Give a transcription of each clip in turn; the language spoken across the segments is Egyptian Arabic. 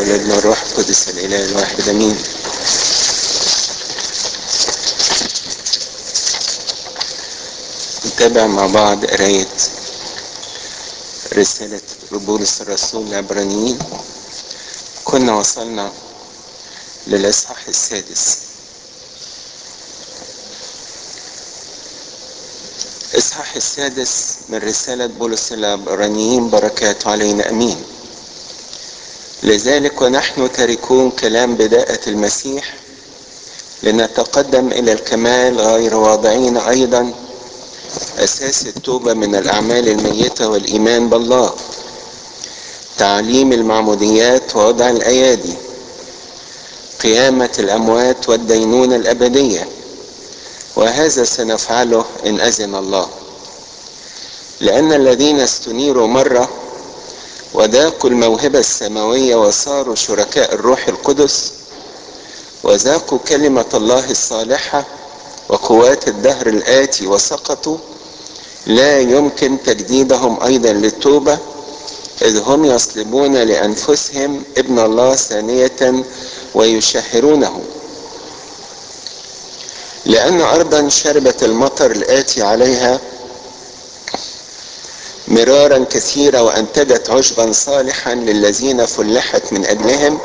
والابن والروح القدس الاله الواحد امين نتابع مع بعض قراية رسالة بولس الرسول العبرانيين كنا وصلنا للإصحاح السادس الإصحاح السادس من رسالة بولس العبرانيين بركات علينا أمين لذلك ونحن تاركون كلام بداءة المسيح لنتقدم إلى الكمال غير واضعين أيضا أساس التوبة من الأعمال الميتة والإيمان بالله تعليم المعموديات ووضع الأيادي قيامة الأموات والدينونة الأبدية وهذا سنفعله إن أذن الله لأن الذين استنيروا مرة وذاقوا الموهبة السماوية وصاروا شركاء الروح القدس وذاقوا كلمة الله الصالحة وقوات الدهر الآتي وسقطوا لا يمكن تجديدهم أيضا للتوبة إذ هم يصلبون لأنفسهم ابن الله ثانية ويشهرونه لأن أرضا شربت المطر الآتي عليها مرارا كثيرة وأنتجت عشبا صالحا للذين فلحت من أجلهم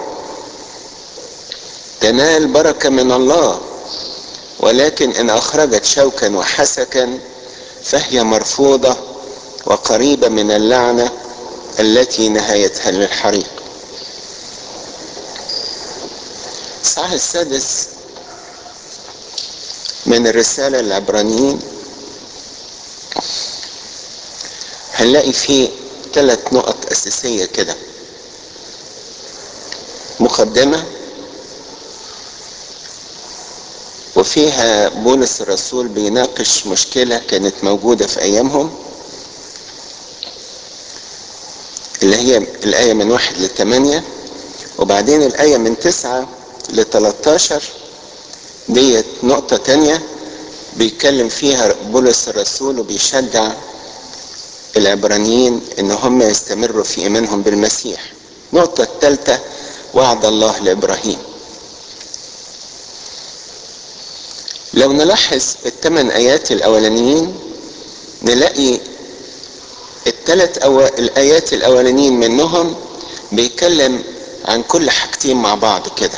تنال بركة من الله ولكن إن أخرجت شوكا وحسكا فهي مرفوضة وقريبة من اللعنة التي نهايتها للحريق الصح السادس من الرسالة العبرانيين هنلاقي فيه ثلاث نقط أساسية كده مقدمة وفيها بولس الرسول بيناقش مشكلة كانت موجودة في أيامهم اللي هي الآية من واحد لثمانية وبعدين الآية من تسعة لتلاتاشر ديت نقطة تانية بيتكلم فيها بولس الرسول وبيشجع العبرانيين ان هم يستمروا في ايمانهم بالمسيح النقطة الثالثة وعد الله لابراهيم لو نلاحظ الثمان ايات الاولانيين نلاقي الثلاث أو... الايات الاولانيين منهم بيتكلم عن كل حاجتين مع بعض كده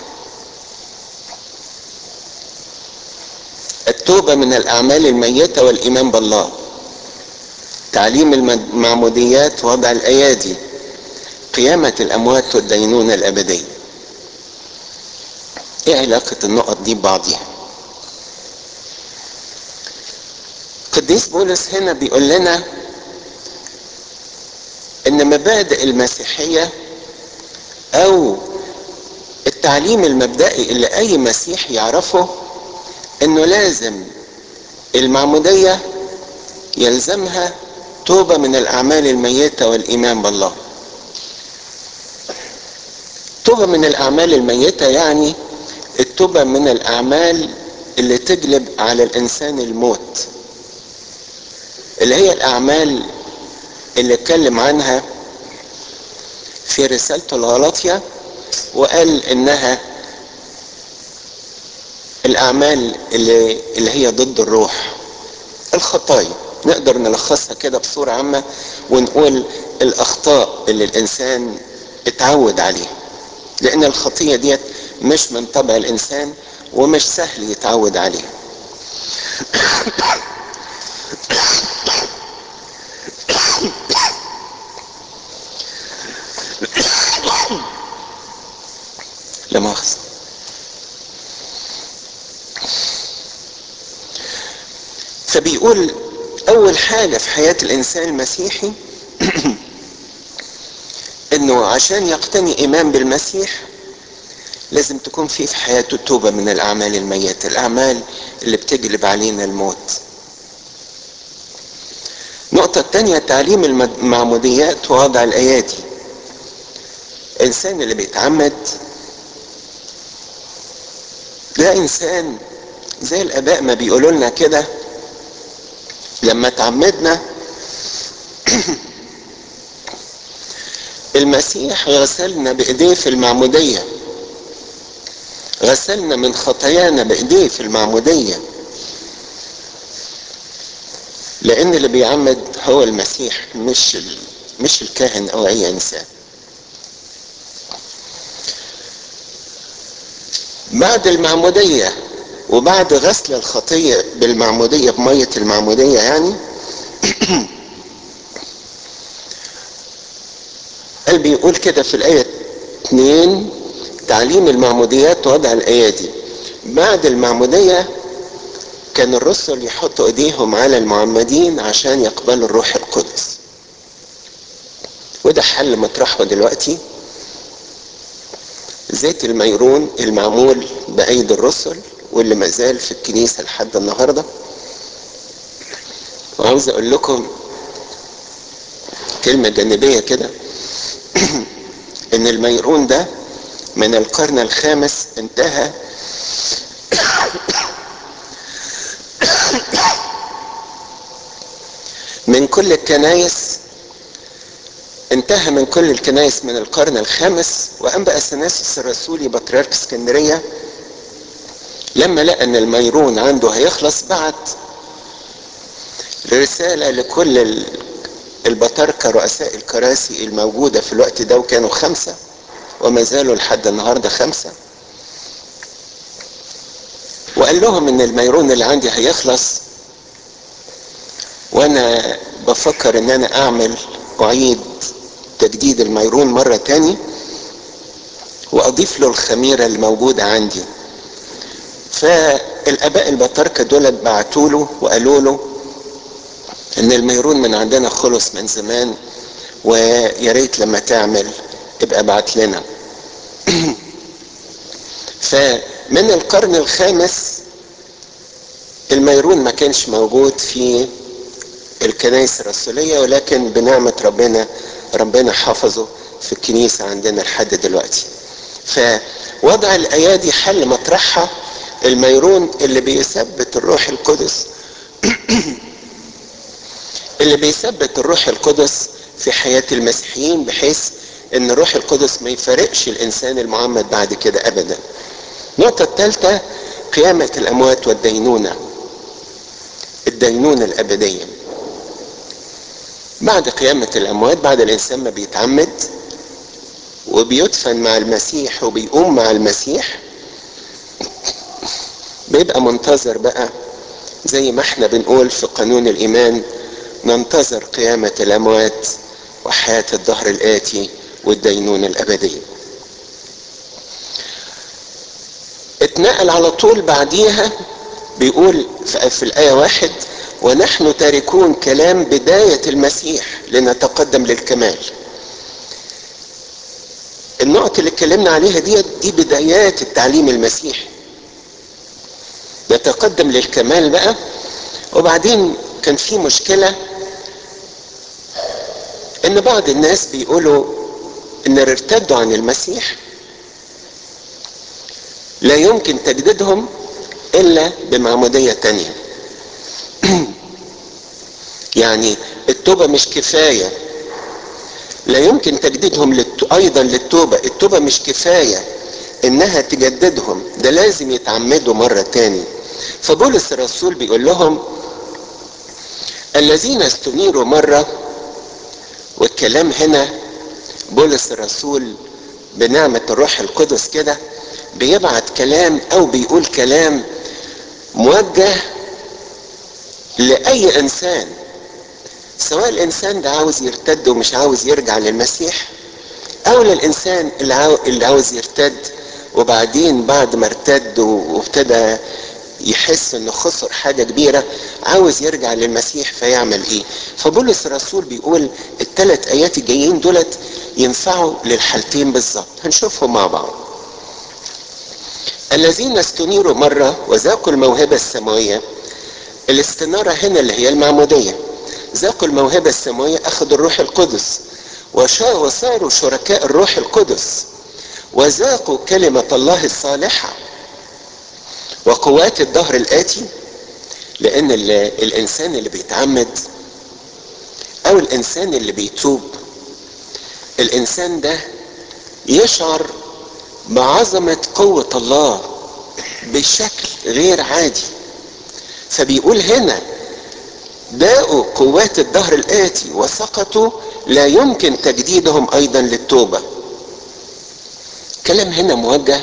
التوبة من الأعمال الميتة والإيمان بالله تعليم المعموديات وضع الأيادي قيامة الأموات والدينونة الأبدية إيه علاقة النقط دي ببعضها قديس بولس هنا بيقول لنا إن مبادئ المسيحية أو التعليم المبدئي اللي أي مسيح يعرفه إنه لازم المعمودية يلزمها توبة من الأعمال الميتة والإيمان بالله توبة من الأعمال الميتة يعني التوبة من الأعمال اللي تجلب على الإنسان الموت اللي هي الأعمال اللي اتكلم عنها في رسالته الغلاطية وقال إنها الأعمال اللي, اللي هي ضد الروح الخطايا نقدر نلخصها كده بصورة عامة ونقول الأخطاء اللي الإنسان اتعود عليها لأن الخطية ديت مش من طبع الإنسان ومش سهل يتعود عليها لا مؤاخذة فبيقول أول حاجة في حياة الإنسان المسيحي إنه عشان يقتني إيمان بالمسيح لازم تكون فيه في حياته توبة من الأعمال الميتة الأعمال اللي بتجلب علينا الموت النقطة الثانية تعليم المعموديات ووضع الأيادي الإنسان اللي بيتعمد ده إنسان زي الآباء ما بيقولوا لنا كده لما تعمدنا المسيح غسلنا بايديه في المعموديه غسلنا من خطايانا بايديه في المعموديه لان اللي بيعمد هو المسيح مش ال... مش الكاهن او اي انسان بعد المعموديه وبعد غسل الخطيه بالمعموديه بميه المعموديه يعني قال بيقول كده في الايه 2 تعليم المعموديات وضع الايادي بعد المعموديه كان الرسل يحطوا ايديهم على المعمدين عشان يقبلوا الروح القدس وده حل مطرحه دلوقتي زيت الميرون المعمول بايدي الرسل واللي ما زال في الكنيسه لحد النهارده وعاوز اقول لكم كلمه جانبيه كده ان الميرون ده من القرن الخامس انتهى من كل الكنايس انتهى من كل الكنايس من القرن الخامس وانبأ اثناسيس الرسولي بطريرك اسكندريه لما لقى ان الميرون عنده هيخلص بعت رساله لكل البطاركه رؤساء الكراسي الموجوده في الوقت ده وكانوا خمسه وما زالوا لحد النهارده خمسه وقال لهم ان الميرون اللي عندي هيخلص وانا بفكر ان انا اعمل اعيد تجديد الميرون مرة تاني واضيف له الخميرة الموجودة عندي فالاباء البطاركة دول بعتوا له وقالوا له ان الميرون من عندنا خلص من زمان ويا ريت لما تعمل ابقى ابعت لنا فمن القرن الخامس الميرون ما كانش موجود في الكنائس الرسولية ولكن بنعمة ربنا ربنا حفظه في الكنيسة عندنا لحد دلوقتي فوضع الأيادي حل مطرحها الميرون اللي بيثبت الروح القدس اللي بيثبت الروح القدس في حياة المسيحيين بحيث ان الروح القدس ما يفارقش الانسان المعمد بعد كده ابدا النقطة الثالثة قيامة الاموات والدينونة الدينونة الابدية بعد قيامة الأموات بعد الإنسان ما بيتعمد وبيدفن مع المسيح وبيقوم مع المسيح بيبقى منتظر بقى زي ما احنا بنقول في قانون الإيمان ننتظر قيامة الأموات وحياة الظهر الآتي والدينونة الأبدية اتنقل على طول بعديها بيقول في الآية واحد ونحن تاركون كلام بداية المسيح لنتقدم للكمال النقطة اللي اتكلمنا عليها دي دي بدايات التعليم المسيحي نتقدم للكمال بقى وبعدين كان في مشكلة ان بعض الناس بيقولوا ان ارتدوا عن المسيح لا يمكن تجديدهم الا بمعمودية تانية يعني التوبة مش كفاية لا يمكن تجديدهم للت... ايضا للتوبة التوبة مش كفاية انها تجددهم ده لازم يتعمدوا مرة تاني فبولس الرسول بيقول لهم الذين استنيروا مرة والكلام هنا بولس الرسول بنعمة الروح القدس كده بيبعت كلام او بيقول كلام موجه لأي إنسان سواء الإنسان ده عاوز يرتد ومش عاوز يرجع للمسيح أو للإنسان اللي, عاو... اللي عاوز يرتد وبعدين بعد ما ارتد وابتدى يحس انه خسر حاجة كبيرة عاوز يرجع للمسيح فيعمل ايه فبولس الرسول بيقول الثلاث ايات الجايين دولت ينفعوا للحالتين بالظبط هنشوفهم مع بعض الذين استنيروا مرة وذاقوا الموهبة السماوية الاستنارة هنا اللي هي المعمودية ذاقوا الموهبة السماوية أخذوا الروح القدس وصاروا شركاء الروح القدس وذاقوا كلمة الله الصالحة وقوات الدهر الآتي لأن الإنسان اللي بيتعمد أو الإنسان اللي بيتوب الانسان ده يشعر بعظمة قوة الله بشكل غير عادي فبيقول هنا باءوا قوات الدهر الآتي وسقطوا لا يمكن تجديدهم أيضا للتوبة كلام هنا موجه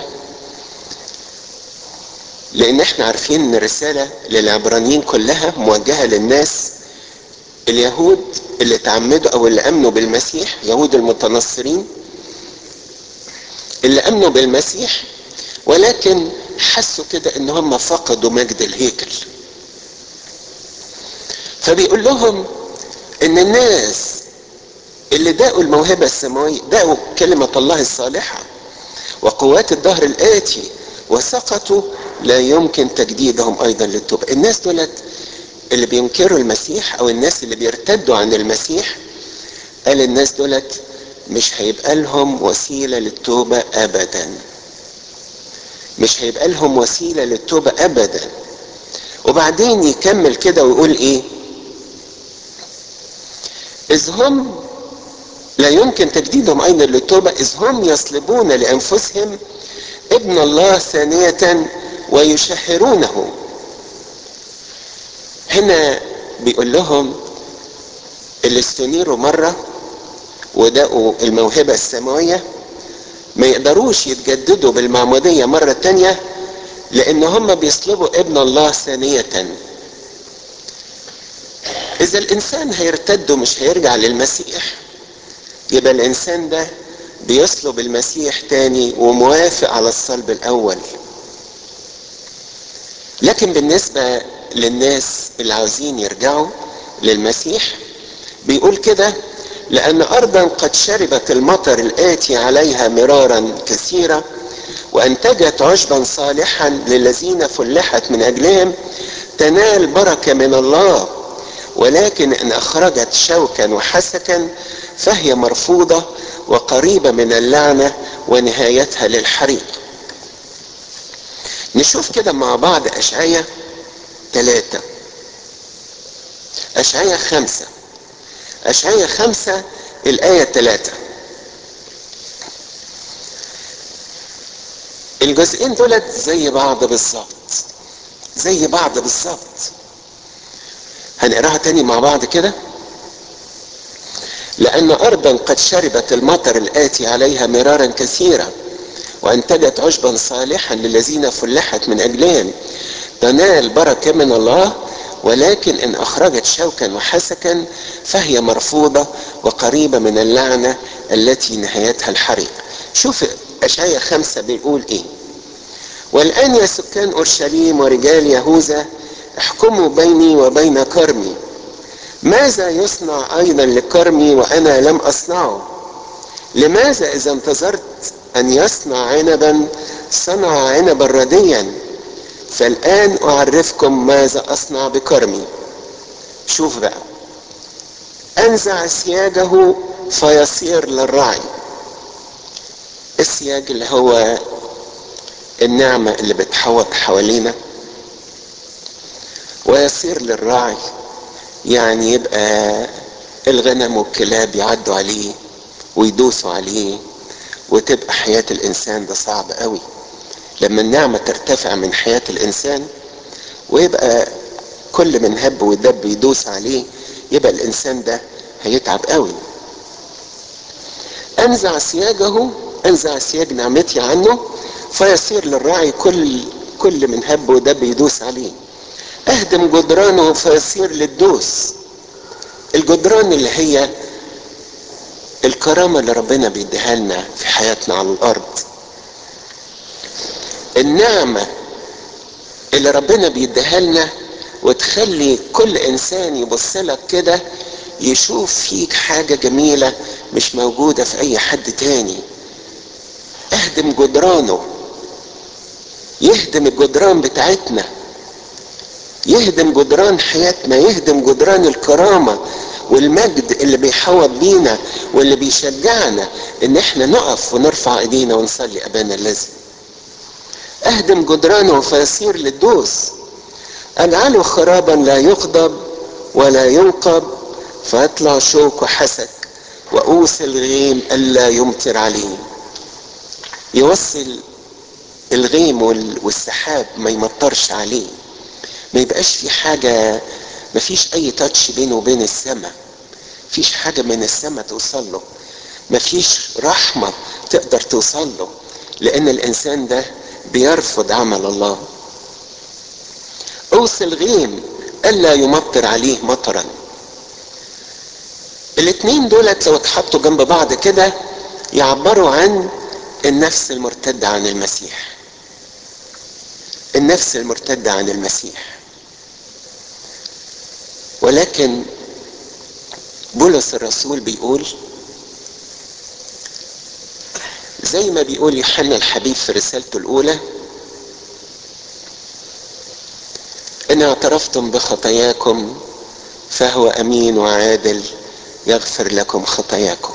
لأن احنا عارفين ان الرسالة للعبرانيين كلها موجهة للناس اليهود اللي تعمدوا او اللي امنوا بالمسيح يهود المتنصرين اللي امنوا بالمسيح ولكن حسوا كده ان هم فقدوا مجد الهيكل فبيقول لهم ان الناس اللي داقوا الموهبة السماوية داقوا كلمة الله الصالحة وقوات الدهر الآتي وسقطوا لا يمكن تجديدهم أيضا للتوبة الناس دولت اللي بينكروا المسيح أو الناس اللي بيرتدوا عن المسيح قال الناس دولت مش هيبقى لهم وسيلة للتوبة أبدا مش هيبقى لهم وسيلة للتوبة أبدا وبعدين يكمل كده ويقول إيه إذ هم لا يمكن تجديدهم أيضا للتوبة إذ هم يصلبون لأنفسهم ابن الله ثانية ويشهرونه هنا بيقول لهم اللي استنيروا مرة وداقوا الموهبة السماوية ما يقدروش يتجددوا بالمعمودية مرة تانية لأن هم بيصلبوا ابن الله ثانية إذا الإنسان هيرتد ومش هيرجع للمسيح يبقى الإنسان ده بيصلب المسيح تاني وموافق على الصلب الأول لكن بالنسبة للناس اللي عاوزين يرجعوا للمسيح بيقول كده لأن أرضا قد شربت المطر الآتي عليها مرارا كثيرة وأنتجت عشبا صالحا للذين فلحت من أجلهم تنال بركة من الله ولكن إن أخرجت شوكا وحسكا فهي مرفوضة وقريبة من اللعنة ونهايتها للحريق نشوف كده مع بعض أشعية ثلاثة أشعية خمسة أشعية خمسة الآية ثلاثة الجزئين دولت زي بعض بالظبط زي بعض بالظبط هنقراها تاني مع بعض كده لأن أرضا قد شربت المطر الآتي عليها مرارا كثيرا وأنتجت عشبا صالحا للذين فلحت من أجلهم تنال بركة من الله ولكن إن أخرجت شوكا وحسكا فهي مرفوضة وقريبة من اللعنة التي نهايتها الحريق شوف أشعية خمسة بيقول إيه والآن يا سكان أورشليم ورجال يهوذا احكموا بيني وبين كرمي ماذا يصنع أيضا لكرمي وأنا لم أصنعه لماذا إذا انتظرت أن يصنع عنبا صنع عنبا رديا فالآن أعرفكم ماذا أصنع بكرمي شوف بقى أنزع سياجه فيصير للرعي السياج اللي هو النعمة اللي بتحوط حوالينا ويصير للراعي يعني يبقى الغنم والكلاب يعدوا عليه ويدوسوا عليه وتبقى حياة الإنسان ده صعب قوي لما النعمة ترتفع من حياة الإنسان ويبقى كل من هب ودب يدوس عليه يبقى الإنسان ده هيتعب قوي أنزع سياجه أنزع سياج نعمتي عنه فيصير للراعي كل كل من هب ودب يدوس عليه اهدم جدرانه فيصير للدوس الجدران اللي هي الكرامة اللي ربنا بيديها لنا في حياتنا على الأرض النعمة اللي ربنا بيديها لنا وتخلي كل إنسان يبص لك كده يشوف فيك حاجة جميلة مش موجودة في أي حد تاني اهدم جدرانه يهدم الجدران بتاعتنا يهدم جدران حياتنا يهدم جدران الكرامة والمجد اللي بيحوط بينا واللي بيشجعنا ان احنا نقف ونرفع ايدينا ونصلي ابانا الذي اهدم جدرانه فيصير للدوس اجعله خرابا لا يغضب ولا ينقب فيطلع شوك وحسك وأوصي الغيم ألا يمطر عليه يوصل الغيم والسحاب ما يمطرش عليه ما يبقاش في حاجة ما فيش أي تاتش بينه وبين السماء فيش حاجة من السماء توصل له ما فيش رحمة تقدر توصل له لأن الإنسان ده بيرفض عمل الله أوصي الغيم ألا يمطر عليه مطرا الاتنين دولت لو اتحطوا جنب بعض كده يعبروا عن النفس المرتدة عن المسيح النفس المرتدة عن المسيح ولكن بولس الرسول بيقول زي ما بيقول يوحنا الحبيب في رسالته الأولى إن اعترفتم بخطاياكم فهو أمين وعادل يغفر لكم خطاياكم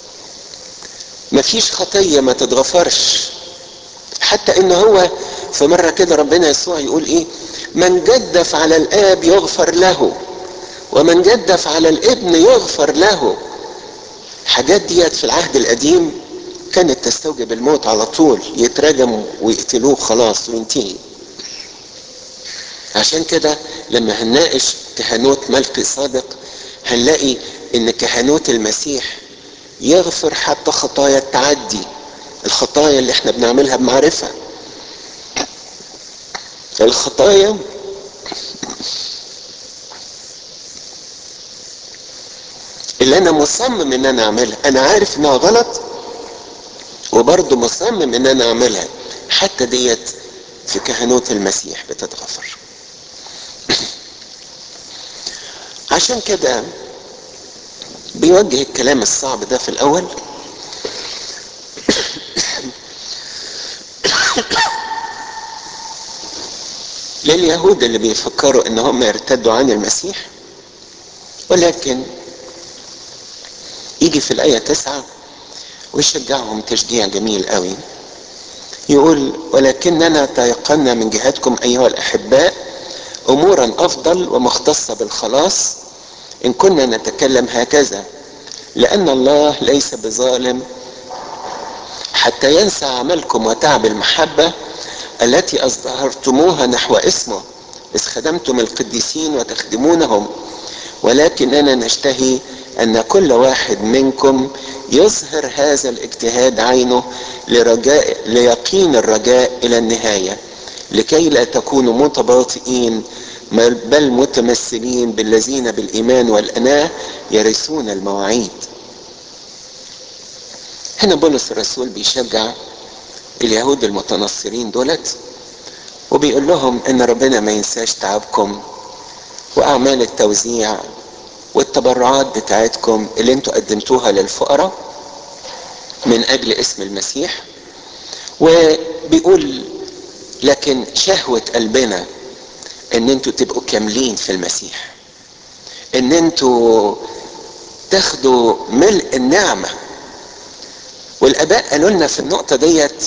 مفيش خطية ما تتغفرش حتى إن هو في مرة كده ربنا يسوع يقول إيه من جدف على الآب يغفر له ومن جدف على الابن يغفر له حاجات ديت في العهد القديم كانت تستوجب الموت على طول يترجم ويقتلوه خلاص وينتهي عشان كده لما هنناقش كهنوت ملك صادق هنلاقي ان كهنوت المسيح يغفر حتى خطايا التعدي الخطايا اللي احنا بنعملها بمعرفة الخطايا اللي انا مصمم ان انا اعملها انا عارف انها غلط وبرضه مصمم ان انا اعملها حتى ديت في كهنوت المسيح بتتغفر عشان كده بيوجه الكلام الصعب ده في الاول لليهود اللي بيفكروا ان هم يرتدوا عن المسيح ولكن يجي في الآية تسعة ويشجعهم تشجيع جميل قوي يقول ولكننا تيقنا من جهتكم أيها الأحباء أمورا أفضل ومختصة بالخلاص إن كنا نتكلم هكذا لأن الله ليس بظالم حتى ينسى عملكم وتعب المحبة التي أظهرتموها نحو اسمه إذ خدمتم القديسين وتخدمونهم ولكننا نشتهي أن كل واحد منكم يظهر هذا الاجتهاد عينه لرجاء ليقين الرجاء إلى النهاية لكي لا تكونوا متباطئين بل متمثلين بالذين بالإيمان والأناة يرثون المواعيد هنا بولس الرسول بيشجع اليهود المتنصرين دولت وبيقول لهم ان ربنا ما ينساش تعبكم واعمال التوزيع والتبرعات بتاعتكم اللي انتوا قدمتوها للفقراء من اجل اسم المسيح وبيقول لكن شهوة قلبنا ان انتوا تبقوا كاملين في المسيح ان انتوا تاخدوا ملء النعمة والاباء قالوا لنا في النقطة ديت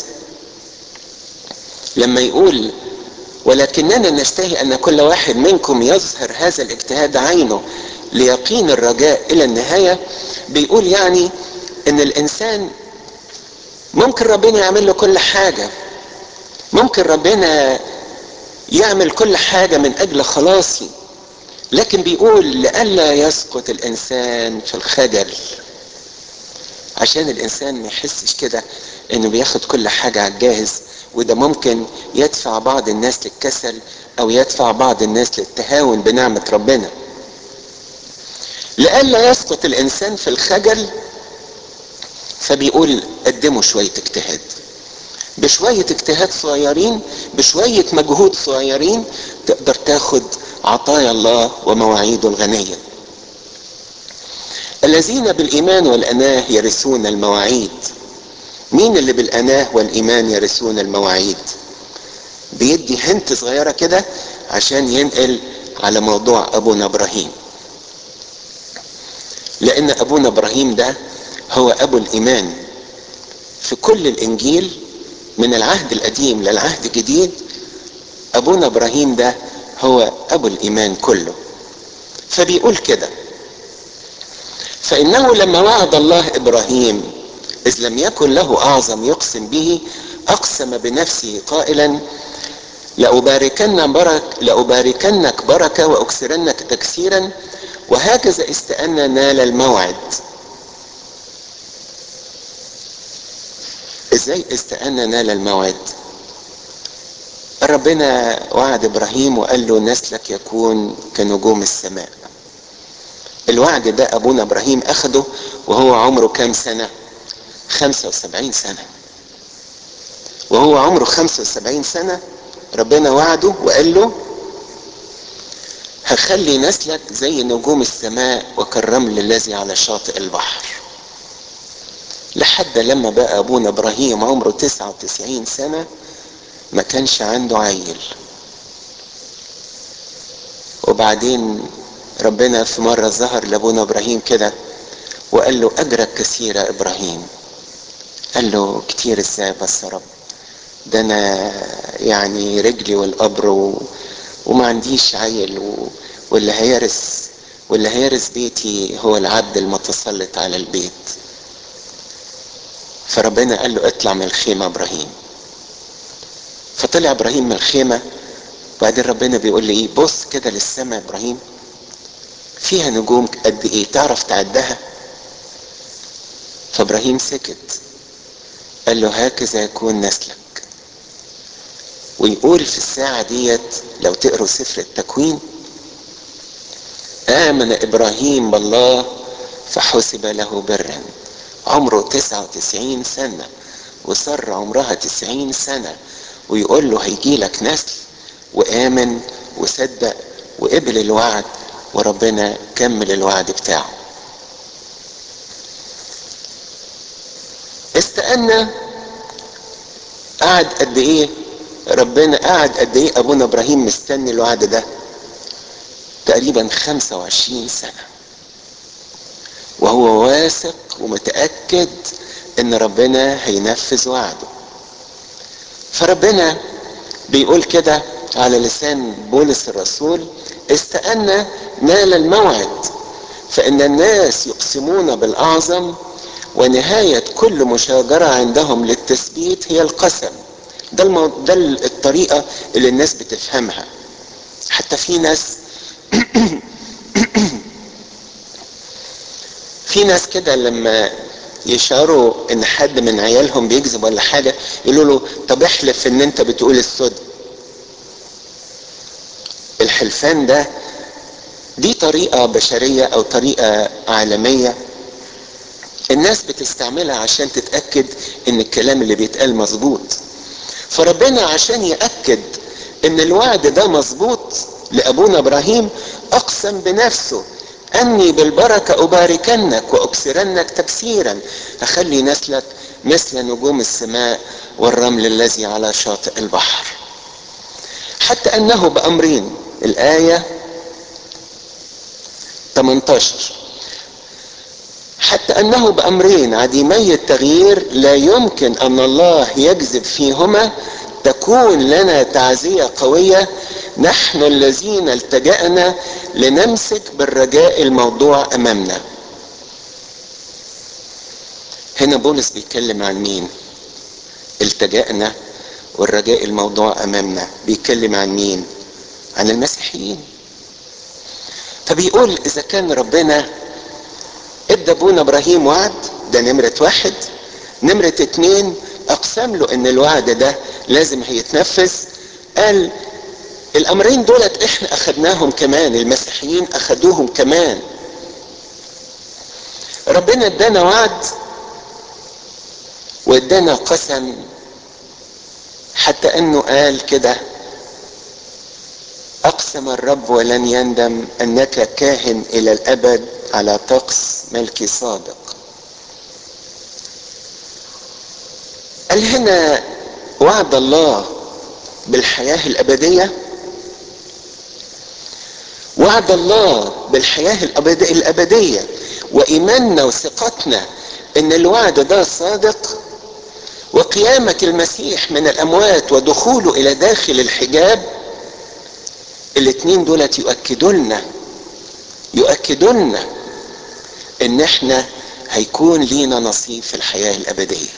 لما يقول ولكننا نشتهي ان كل واحد منكم يظهر هذا الاجتهاد عينه ليقين الرجاء الى النهايه بيقول يعني ان الانسان ممكن ربنا يعمل له كل حاجه ممكن ربنا يعمل كل حاجه من اجل خلاصي لكن بيقول لئلا يسقط الانسان في الخجل عشان الانسان ما يحسش كده انه بياخد كل حاجه على الجاهز وده ممكن يدفع بعض الناس للكسل او يدفع بعض الناس للتهاون بنعمه ربنا لئلا يسقط الانسان في الخجل فبيقول قدموا شويه اجتهاد بشويه اجتهاد صغيرين بشويه مجهود صغيرين تقدر تاخد عطايا الله ومواعيده الغنيه الذين بالايمان والاناه يرثون المواعيد مين اللي بالاناه والايمان يرثون المواعيد بيدي هنت صغيره كده عشان ينقل على موضوع ابونا ابراهيم لان ابونا ابراهيم ده هو ابو الايمان في كل الانجيل من العهد القديم للعهد الجديد ابونا ابراهيم ده هو ابو الايمان كله فبيقول كده فانه لما وعد الله ابراهيم اذ لم يكن له اعظم يقسم به اقسم بنفسه قائلا لأباركن برك لأباركنك بركة وأكثرنك تكسيرا وهكذا استأن نال الموعد ازاي استأن نال الموعد ربنا وعد ابراهيم وقال له نسلك يكون كنجوم السماء الوعد ده ابونا ابراهيم اخده وهو عمره كام سنة خمسة وسبعين سنة وهو عمره خمسة وسبعين سنة ربنا وعده وقال له هخلي نسلك زي نجوم السماء وكالرمل الذي على شاطئ البحر لحد لما بقى ابونا ابراهيم عمره تسعة وتسعين سنة ما كانش عنده عيل وبعدين ربنا في مرة ظهر لابونا ابراهيم كده وقال له اجرك كثير يا ابراهيم قال له كتير ازاي بس يا رب ده انا يعني رجلي والقبر و... وما عنديش عيل و... واللي هيرث واللي هيرث بيتي هو العبد المتسلط على البيت فربنا قال له اطلع من الخيمة ابراهيم فطلع ابراهيم من الخيمة وبعدين ربنا بيقول لي ايه بص كده للسماء يا ابراهيم فيها نجوم قد ايه تعرف تعدها فابراهيم سكت قال له هكذا يكون نسلك ويقول في الساعة ديت لو تقروا سفر التكوين آمن إبراهيم بالله فحسب له برا عمره تسعة وتسعين سنة وصر عمرها تسعين سنة ويقول له هيجي لك نسل وآمن وصدق وقبل الوعد وربنا كمل الوعد بتاعه استنى قعد قد ايه ربنا قعد قد ايه ابونا ابراهيم مستني الوعد ده تقريبا 25 سنة وهو واثق ومتأكد ان ربنا هينفذ وعده فربنا بيقول كده على لسان بولس الرسول استأن نال الموعد فإن الناس يقسمون بالأعظم ونهاية كل مشاجرة عندهم للتثبيت هي القسم ده, المو... ده الطريقة اللي الناس بتفهمها حتى في ناس في ناس كده لما يشعروا ان حد من عيالهم بيكذب ولا حاجة يقولوا له طب احلف ان انت بتقول الصدق الحلفان ده دي طريقة بشرية او طريقة عالمية الناس بتستعملها عشان تتأكد ان الكلام اللي بيتقال مظبوط فربنا عشان يأكد ان الوعد ده مظبوط لابونا ابراهيم اقسم بنفسه اني بالبركة اباركنك واكسرنك تكسيرا اخلي نسلك مثل نجوم السماء والرمل الذي على شاطئ البحر حتى انه بامرين الايه 18 حتى انه بامرين عديمي التغيير لا يمكن ان الله يكذب فيهما تكون لنا تعزيه قويه نحن الذين التجانا لنمسك بالرجاء الموضوع امامنا هنا بولس بيتكلم عن مين التجانا والرجاء الموضوع امامنا بيتكلم عن مين عن المسيحيين فبيقول اذا كان ربنا ادى ابونا ابراهيم وعد ده نمرة واحد نمرة اتنين اقسم له ان الوعد ده لازم هيتنفذ قال الامرين دولت احنا اخدناهم كمان المسيحيين اخدوهم كمان ربنا ادانا وعد وادانا قسم حتى انه قال كده اقسم الرب ولن يندم انك كاهن الى الابد على طقس ملكي صادق قال هنا وعد الله بالحياة الأبدية وعد الله بالحياة الأبدية وإيماننا وثقتنا إن الوعد ده صادق وقيامة المسيح من الأموات ودخوله إلى داخل الحجاب الاثنين دولت يؤكدوا لنا يؤكدوا لنا ان احنا هيكون لينا نصيب في الحياة الابدية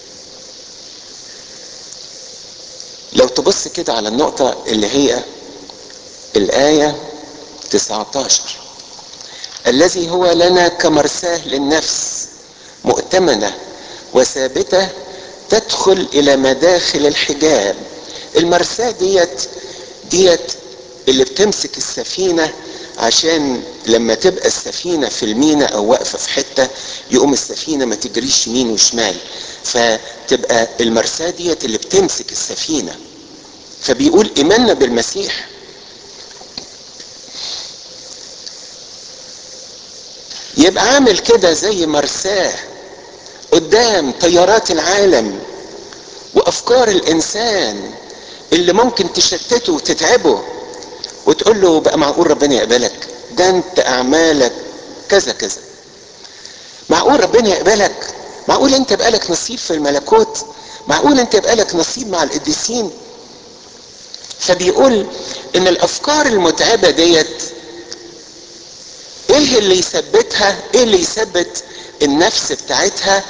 لو تبص كده على النقطة اللي هي الآية 19 الذي هو لنا كمرساه للنفس مؤتمنة وثابتة تدخل إلى مداخل الحجاب المرساة ديت ديت اللي بتمسك السفينة عشان لما تبقى السفينة في المينا أو واقفة في حتة يقوم السفينة ما تجريش يمين وشمال فتبقى المرساة ديت اللي بتمسك السفينة فبيقول إيماننا بالمسيح يبقى عامل كده زي مرساه قدام تيارات العالم وافكار الانسان اللي ممكن تشتته وتتعبه وتقول له بقى معقول ربنا يقبلك ده انت اعمالك كذا كذا معقول ربنا يقبلك معقول انت بقالك نصيب في الملكوت معقول انت بقالك نصيب مع القديسين فبيقول ان الافكار المتعبه ديت ايه اللي يثبتها ايه اللي يثبت النفس بتاعتها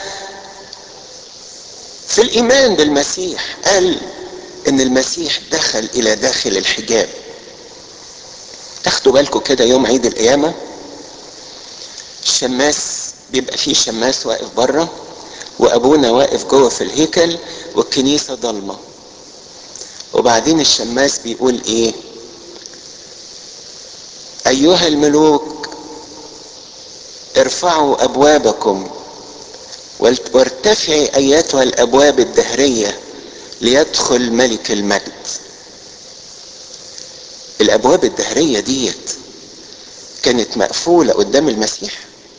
في الايمان بالمسيح قال ان المسيح دخل الى داخل الحجاب تاخدوا بالكم كده يوم عيد القيامه الشماس بيبقى فيه شماس واقف بره وابونا واقف جوه في الهيكل والكنيسه ضلمه وبعدين الشماس بيقول ايه ايها الملوك ارفعوا ابوابكم وارتفعي ايتها الابواب الدهريه ليدخل ملك المجد الابواب الدهريه ديت كانت مقفوله قدام المسيح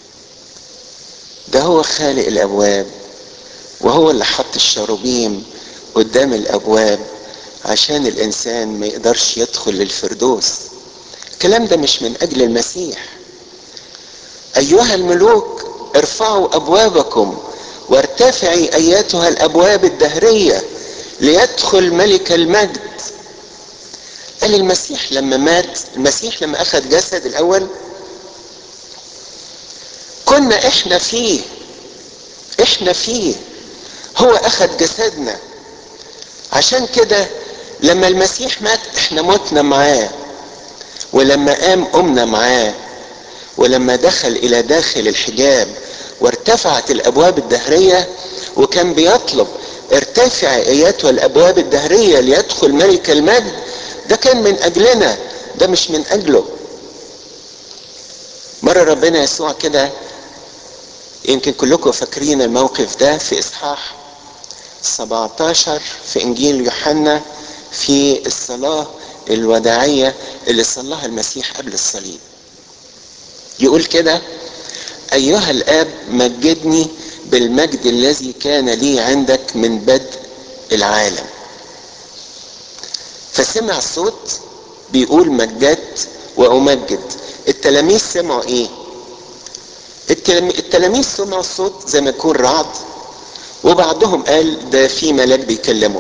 ده هو خالق الابواب وهو اللي حط الشروبيم قدام الابواب عشان الانسان ما يقدرش يدخل للفردوس الكلام ده مش من اجل المسيح ايها الملوك ارفعوا ابوابكم وارتفعي اياتها الابواب الدهريه ليدخل ملك المجد قال المسيح لما مات المسيح لما اخذ جسد الاول كنا احنا فيه احنا فيه هو اخذ جسدنا عشان كده لما المسيح مات احنا متنا معاه ولما قام قمنا معاه ولما دخل الى داخل الحجاب وارتفعت الابواب الدهريه وكان بيطلب ارتفع اياتها الابواب الدهريه ليدخل ملك المجد ده كان من اجلنا ده مش من اجله مره ربنا يسوع كده يمكن كلكم فاكرين الموقف ده في اصحاح 17 في انجيل يوحنا في الصلاه الوداعيه اللي صلاها المسيح قبل الصليب يقول كده ايها الاب مجدني بالمجد الذي كان لي عندك من بدء العالم فسمع صوت بيقول مجدت وامجد التلاميذ سمعوا ايه التلاميذ سمعوا الصوت زي ما يكون رعد وبعضهم قال ده في ملاك بيكلمه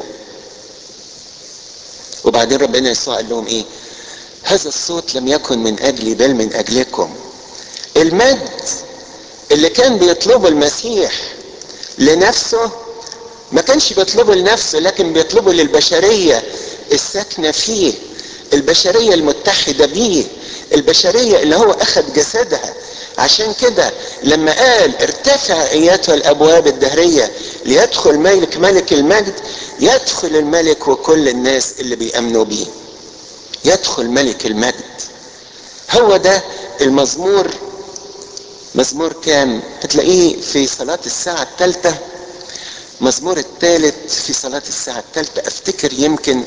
وبعدين ربنا يسوع قال لهم ايه هذا الصوت لم يكن من اجلي بل من اجلكم المجد اللي كان بيطلبه المسيح لنفسه ما كانش بيطلبه لنفسه لكن بيطلبه للبشرية الساكنة فيه البشرية المتحدة بيه البشرية اللي هو أخذ جسدها عشان كده لما قال ارتفع اياتها الابواب الدهرية ليدخل ملك ملك المجد يدخل الملك وكل الناس اللي بيأمنوا بيه يدخل ملك المجد هو ده المزمور مزمور كام هتلاقيه في صلاة الساعة الثالثة مزمور الثالث في صلاة الساعة الثالثة افتكر يمكن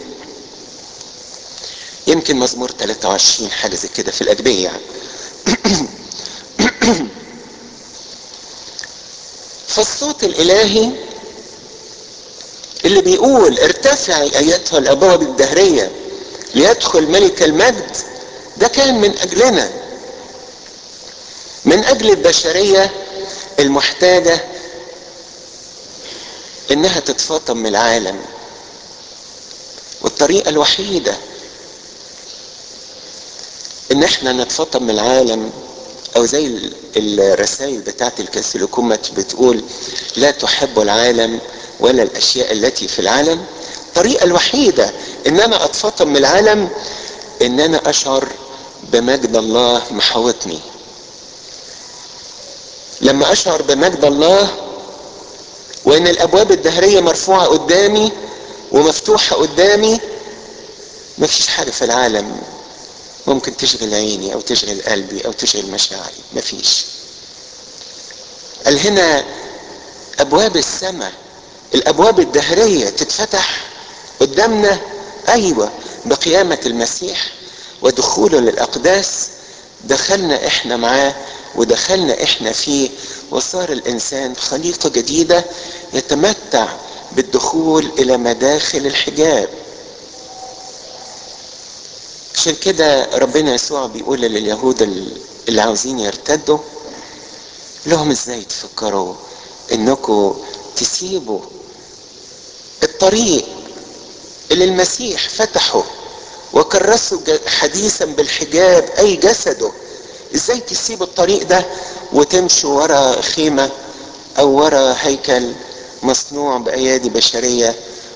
يمكن مزمور 23 حاجة زي كده في الأجبية يعني فالصوت الإلهي اللي بيقول ارتفعي أيتها الأبواب الدهرية ليدخل ملك المجد ده كان من أجلنا من أجل البشرية المحتاجة إنها تتفاطم من العالم والطريقة الوحيدة إن إحنا نتفاطم من العالم او زي الرسائل بتاعت الكاثوليكومات بتقول لا تحب العالم ولا الاشياء التي في العالم الطريقة الوحيدة ان انا اتفطم من العالم ان انا اشعر بمجد الله محاوطني لما اشعر بمجد الله وان الابواب الدهرية مرفوعة قدامي ومفتوحة قدامي مفيش حاجة في العالم ممكن تشغل عيني او تشغل قلبي او تشغل مشاعري مفيش قال هنا ابواب السماء الابواب الدهرية تتفتح قدامنا ايوه بقيامة المسيح ودخوله للاقداس دخلنا احنا معاه ودخلنا احنا فيه وصار الانسان خليقة جديدة يتمتع بالدخول الى مداخل الحجاب عشان كده ربنا يسوع بيقول لليهود اللي عاوزين يرتدوا لهم ازاي تفكروا انكم تسيبوا الطريق اللي المسيح فتحه وكرسوا حديثا بالحجاب اي جسده ازاي تسيبوا الطريق ده وتمشوا ورا خيمة او ورا هيكل مصنوع بايادي بشرية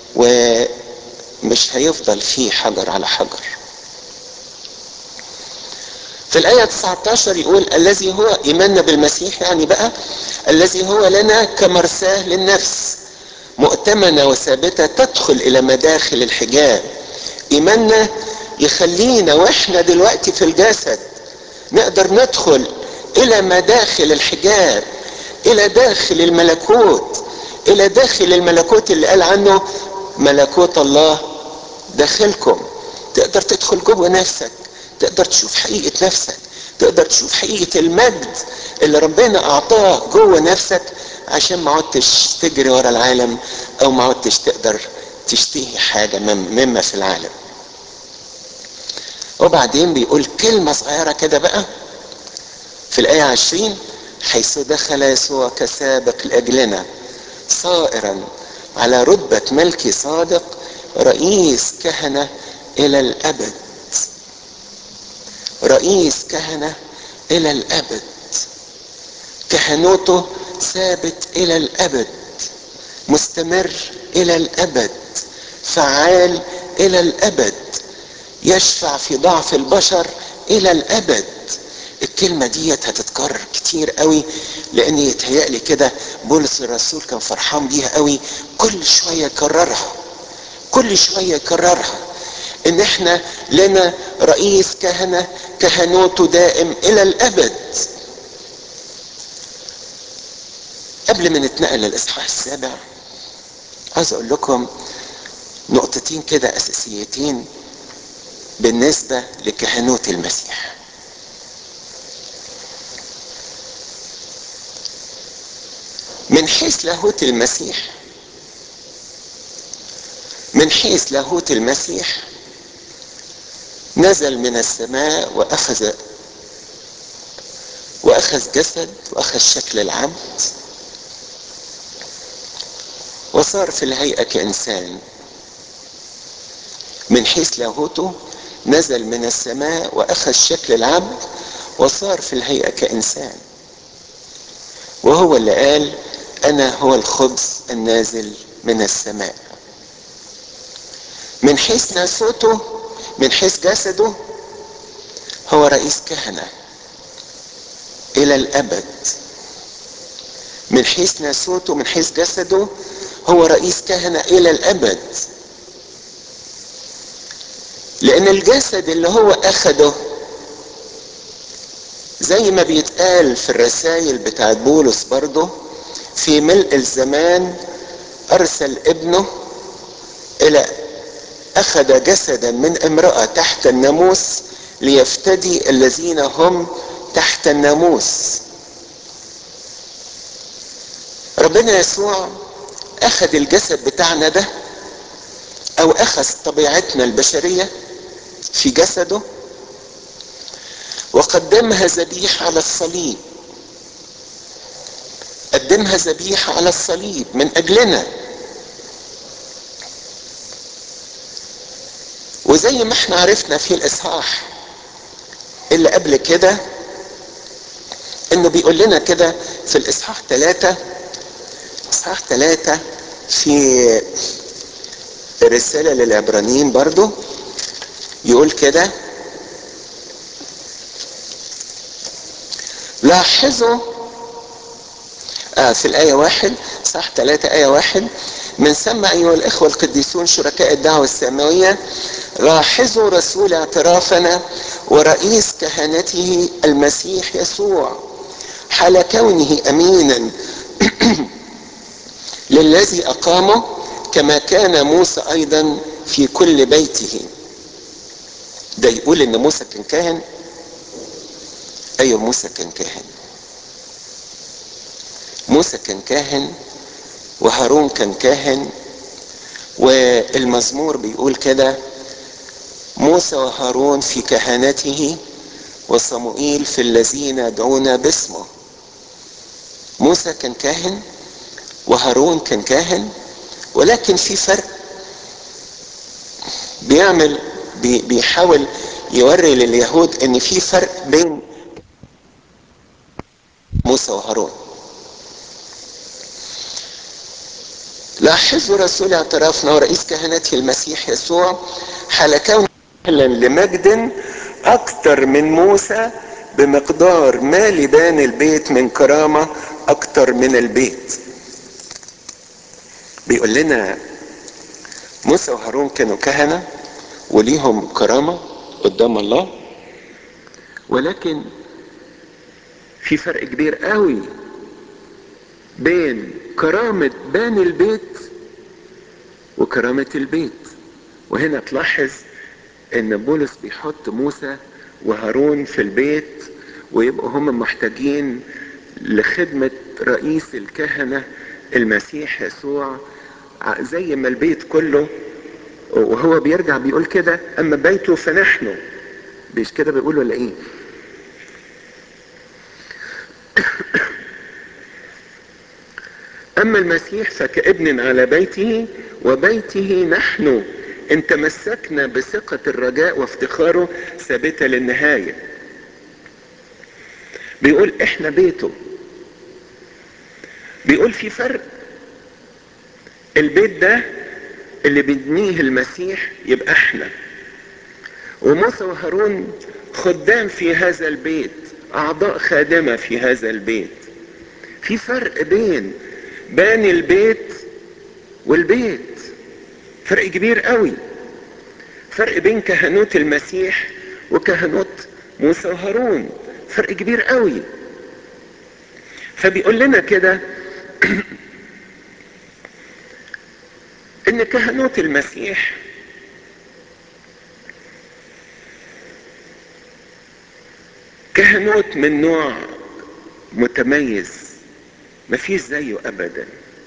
ومش هيفضل فيه حجر على حجر في الآية 19 يقول الذي هو إيماننا بالمسيح يعني بقى الذي هو لنا كمرساه للنفس مؤتمنة وثابتة تدخل إلى مداخل الحجاب إيماننا يخلينا وإحنا دلوقتي في الجسد نقدر ندخل إلى مداخل الحجاب إلى داخل الملكوت إلى داخل الملكوت اللي قال عنه ملكوت الله داخلكم تقدر تدخل جوه نفسك تقدر تشوف حقيقة نفسك تقدر تشوف حقيقة المجد اللي ربنا أعطاه جوه نفسك عشان ما عدتش تجري ورا العالم أو ما عدتش تقدر تشتهي حاجة مما في العالم وبعدين بيقول كلمة صغيرة كده بقى في الآية عشرين حيث دخل يسوع كسابق لأجلنا صائرا على رتبة ملكي صادق رئيس كهنة إلى الأبد رئيس كهنة إلى الأبد كهنوته ثابت إلى الأبد مستمر إلى الأبد فعال إلى الأبد يشفع في ضعف البشر إلى الأبد الكلمة ديت هتتكرر كتير قوي لأن يتهيألي كده بولس الرسول كان فرحان بيها قوي كل شوية يكررها كل شوية يكررها ان احنا لنا رئيس كهنة كهنوته دائم الى الابد قبل ما نتنقل للاصحاح السابع عايز اقول لكم نقطتين كده اساسيتين بالنسبة لكهنوت المسيح من حيث لاهوت المسيح من حيث لاهوت المسيح نزل من السماء واخذ واخذ جسد واخذ شكل العبد وصار في الهيئه كانسان من حيث لاهوته نزل من السماء واخذ شكل العبد وصار في الهيئه كانسان وهو اللي قال انا هو الخبز النازل من السماء من حيث ناسوته من حيث جسده هو رئيس كهنة إلى الأبد من حيث ناسوته من حيث جسده هو رئيس كهنة إلى الأبد لأن الجسد اللي هو أخده زي ما بيتقال في الرسائل بتاعت بولس برضه في ملء الزمان أرسل ابنه إلى أخذ جسدا من امرأة تحت الناموس ليفتدي الذين هم تحت الناموس ربنا يسوع أخذ الجسد بتاعنا ده أو أخذ طبيعتنا البشرية في جسده وقدمها ذبيحة على الصليب قدمها ذبيحة على الصليب من أجلنا وزي ما احنا عرفنا في الإصحاح اللي قبل كده انه بيقول لنا كده في الاصحاح ثلاثة اصحاح ثلاثة في الرسالة للعبرانيين برضو يقول كده لاحظوا آه في الآية واحد صح ثلاثة آية واحد من ثم أيها الإخوة القديسون شركاء الدعوة السماوية لاحظوا رسول اعترافنا ورئيس كهنته المسيح يسوع حال كونه أمينا للذي أقامه كما كان موسى أيضا في كل بيته ده يقول إن موسى كان كاهن أيوة موسى كان كاهن موسى كان كاهن وهارون كان كاهن والمزمور بيقول كده موسى وهارون في كهنته وصموئيل في الذين يدعون باسمه موسى كان كاهن وهارون كان كاهن ولكن في فرق بيعمل بي بيحاول يوري لليهود ان في فرق بين موسى وهارون لاحظوا رسول اعترافنا ورئيس كهنته المسيح يسوع حال كونه لمجد اكثر من موسى بمقدار ما لبان البيت من كرامة اكثر من البيت بيقول لنا موسى وهارون كانوا كهنة وليهم كرامة قدام الله ولكن في فرق كبير قوي بين كرامة باني البيت وكرامة البيت وهنا تلاحظ ان بولس بيحط موسى وهارون في البيت ويبقوا هم محتاجين لخدمة رئيس الكهنة المسيح يسوع زي ما البيت كله وهو بيرجع بيقول كده اما بيته فنحن مش كده بيقول ولا ايه اما المسيح فكابن على بيته وبيته نحن ان تمسكنا بثقة الرجاء وافتخاره ثابتة للنهاية بيقول احنا بيته بيقول في فرق البيت ده اللي بيبنيه المسيح يبقى احنا وموسى وهارون خدام في هذا البيت اعضاء خادمة في هذا البيت في فرق بين باني البيت والبيت فرق كبير قوي فرق بين كهنوت المسيح وكهنوت موسى وهارون فرق كبير قوي فبيقول لنا كده ان كهنوت المسيح كهنوت من نوع متميز مفيش زيه ابدا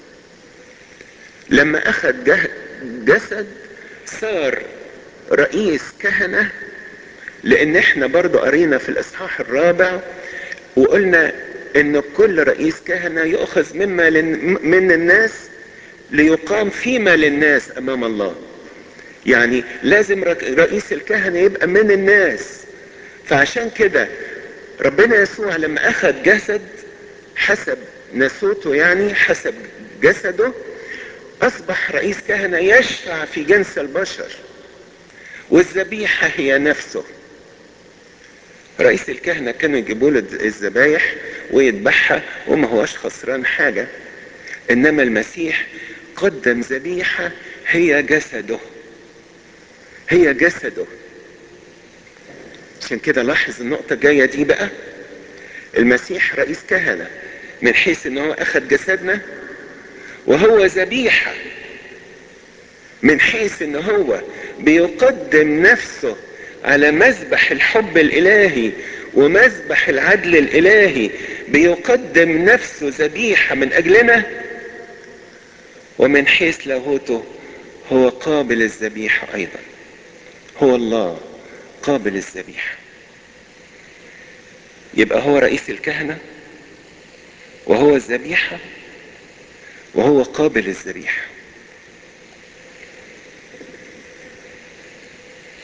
لما اخذ جسد صار رئيس كهنة لان احنا برضو قرينا في الاصحاح الرابع وقلنا ان كل رئيس كهنة يؤخذ مما من الناس ليقام فيما للناس امام الله يعني لازم رئيس الكهنة يبقى من الناس فعشان كده ربنا يسوع لما اخذ جسد حسب ناسوته يعني حسب جسده اصبح رئيس كهنة يشفع في جنس البشر والذبيحة هي نفسه رئيس الكهنة كانوا يجيبوا له الذبايح ويذبحها وما هوش خسران حاجة انما المسيح قدم ذبيحة هي جسده هي جسده عشان كده لاحظ النقطة الجاية دي بقى المسيح رئيس كهنة من حيث ان هو اخذ جسدنا وهو ذبيحة من حيث ان هو بيقدم نفسه على مذبح الحب الالهي ومذبح العدل الالهي بيقدم نفسه ذبيحة من اجلنا ومن حيث لاهوته هو قابل الذبيحة ايضا هو الله قابل الذبيحة يبقى هو رئيس الكهنة وهو الذبيحة وهو قابل الذبيحة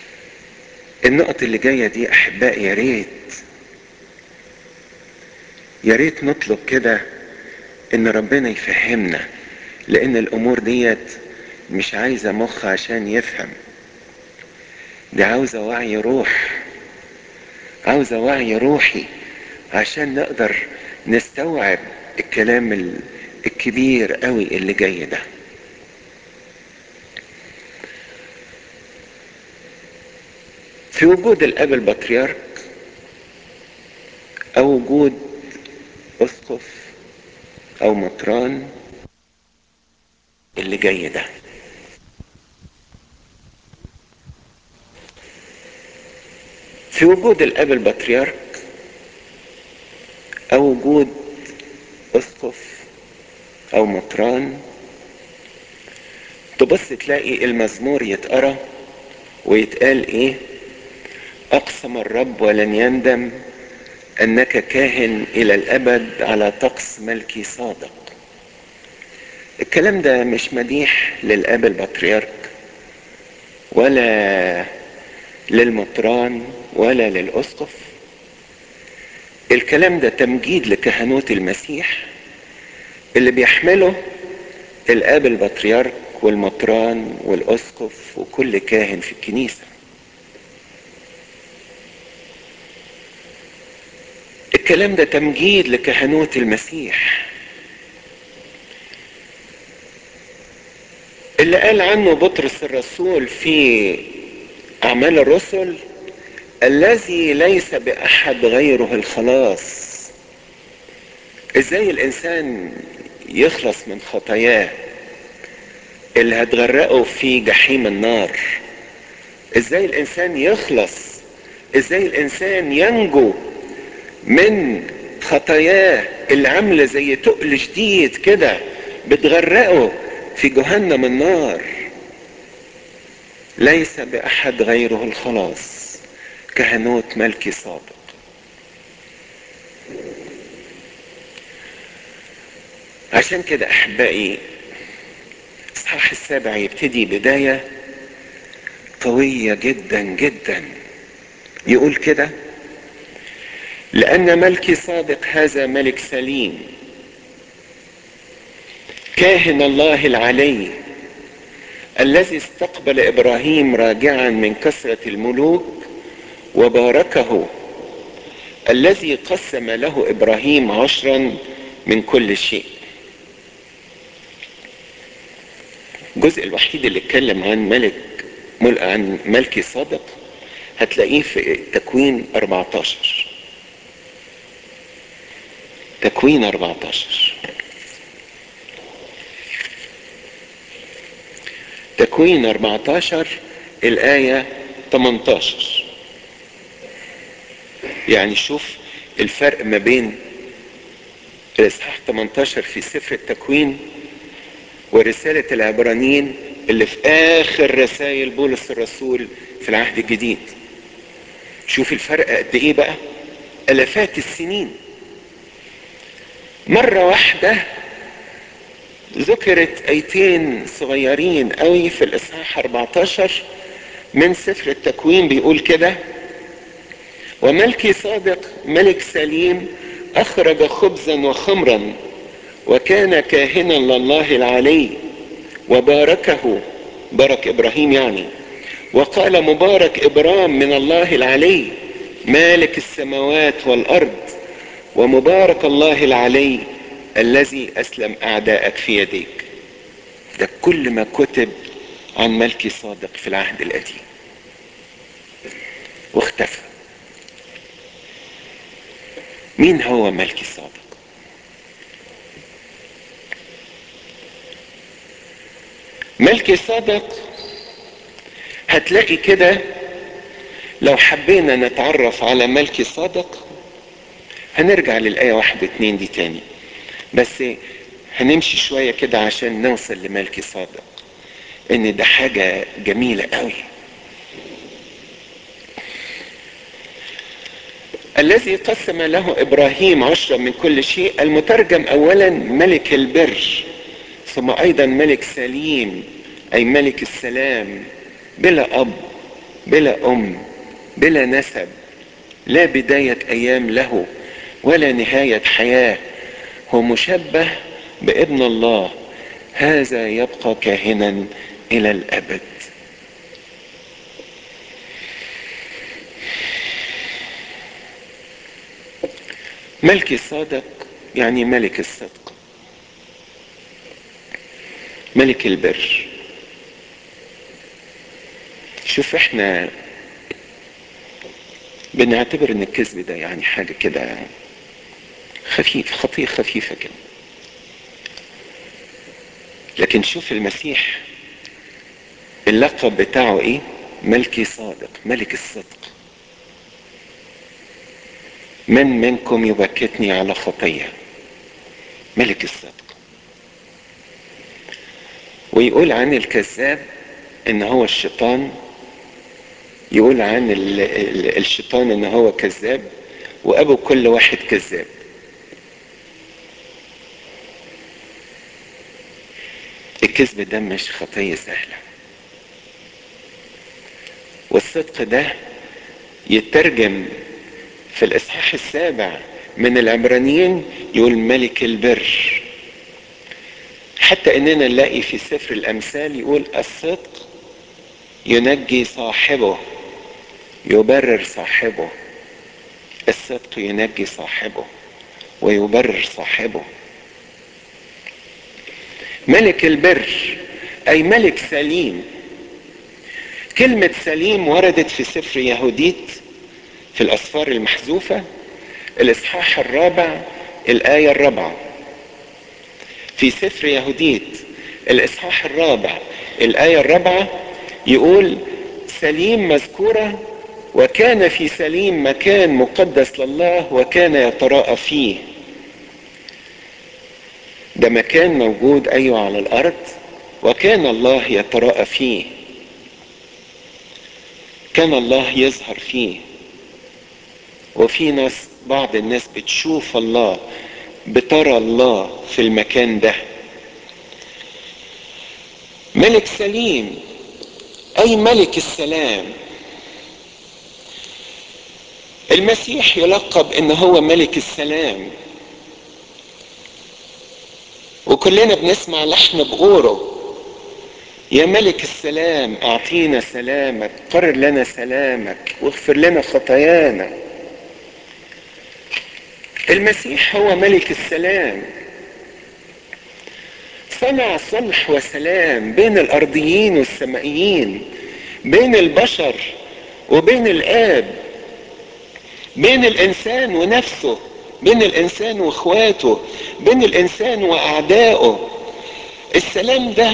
النقط اللي جاية دي احبائي يا ريت يا ريت نطلب كده ان ربنا يفهمنا لان الامور ديت مش عايزة مخ عشان يفهم دي عاوزة وعي روح عاوزة وعي روحي عشان نقدر نستوعب الكلام الكبير قوي اللي جاي ده في وجود الاب البطريرك او وجود اسقف او مطران اللي جاي ده في وجود الاب البطريرك او وجود اسقف او مطران تبص تلاقي المزمور يتقرا ويتقال ايه اقسم الرب ولن يندم انك كاهن الى الابد على طقس ملكي صادق الكلام ده مش مديح للاب البطريرك ولا للمطران ولا للاسقف الكلام ده تمجيد لكهنوت المسيح اللي بيحمله الاب البطريرك والمطران والاسقف وكل كاهن في الكنيسه الكلام ده تمجيد لكهنوت المسيح اللي قال عنه بطرس الرسول في اعمال الرسل الذي ليس باحد غيره الخلاص ازاي الانسان يخلص من خطاياه اللي هتغرقه في جحيم النار ازاي الانسان يخلص ازاي الانسان ينجو من خطاياه اللي عامله زي تقل شديد كده بتغرقه في جهنم النار ليس باحد غيره الخلاص كهنوت ملكي صادق عشان كده احبائي اصحاح السابع يبتدي بدايه قويه جدا جدا يقول كده لأن ملكي صادق هذا ملك سليم كاهن الله العلي الذي استقبل إبراهيم راجعا من كثرة الملوك وباركه الذي قسم له إبراهيم عشرا من كل شيء الجزء الوحيد اللي اتكلم عن ملك عن ملكي صادق هتلاقيه في تكوين 14 تكوين 14 تكوين 14 الآية 18 يعني شوف الفرق ما بين الإصحاح 18 في سفر التكوين ورسالة العبرانيين اللي في آخر رسائل بولس الرسول في العهد الجديد شوف الفرق قد إيه بقى ألفات السنين مرة واحدة ذكرت ايتين صغيرين قوي في الاصحاح 14 من سفر التكوين بيقول كده وملكي صادق ملك سليم اخرج خبزا وخمرا وكان كاهنا لله العلي وباركه بارك ابراهيم يعني وقال مبارك ابرام من الله العلي مالك السماوات والارض ومبارك الله العلي الذي اسلم اعداءك في يديك ده كل ما كتب عن ملكي صادق في العهد القديم واختفى مين هو ملكي صادق ملكي صادق هتلاقي كده لو حبينا نتعرف على ملكي صادق هنرجع للآية واحد اتنين دي تاني بس هنمشي شوية كده عشان نوصل لملكي صادق ان ده حاجة جميلة قوي الذي قسم له ابراهيم عشرة من كل شيء المترجم اولا ملك البر ثم ايضا ملك سليم اي ملك السلام بلا اب بلا ام بلا نسب لا بداية ايام له ولا نهاية حياة هو مشبه بابن الله هذا يبقى كاهنا الى الابد ملك الصادق يعني ملك الصدق ملك البر شوف احنا بنعتبر ان الكذب ده يعني حاجة كده خفيف خطية خفيفة كده لكن شوف المسيح اللقب بتاعه ايه ملكي صادق ملك الصدق من منكم يبكتني على خطية ملك الصدق ويقول عن الكذاب ان هو الشيطان يقول عن ال ال الشيطان ان هو كذاب وابو كل واحد كذاب الكذب ده مش خطية سهلة والصدق ده يترجم في الاصحاح السابع من العبرانيين يقول ملك البر حتى اننا نلاقي في سفر الامثال يقول الصدق ينجي صاحبه يبرر صاحبه الصدق ينجي صاحبه ويبرر صاحبه ملك البر اي ملك سليم كلمة سليم وردت في سفر يهوديت في الاسفار المحذوفة الاصحاح الرابع الاية الرابعة في سفر يهوديت الاصحاح الرابع الاية الرابعة يقول سليم مذكورة وكان في سليم مكان مقدس لله وكان يتراءى فيه ده مكان موجود ايوه على الارض وكان الله يتراءى فيه كان الله يظهر فيه وفي ناس بعض الناس بتشوف الله بترى الله في المكان ده ملك سليم اي ملك السلام المسيح يلقب ان هو ملك السلام وكلنا بنسمع لحن بقوره يا ملك السلام اعطينا سلامك قرر لنا سلامك واغفر لنا خطايانا المسيح هو ملك السلام صنع صلح وسلام بين الارضيين والسمائيين بين البشر وبين الاب بين الانسان ونفسه بين الانسان واخواته بين الانسان واعدائه السلام ده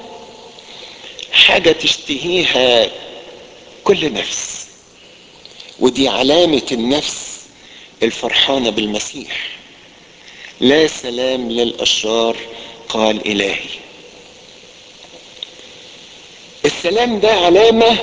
حاجه تشتهيها كل نفس ودي علامه النفس الفرحانه بالمسيح لا سلام للاشرار قال الهي السلام ده علامه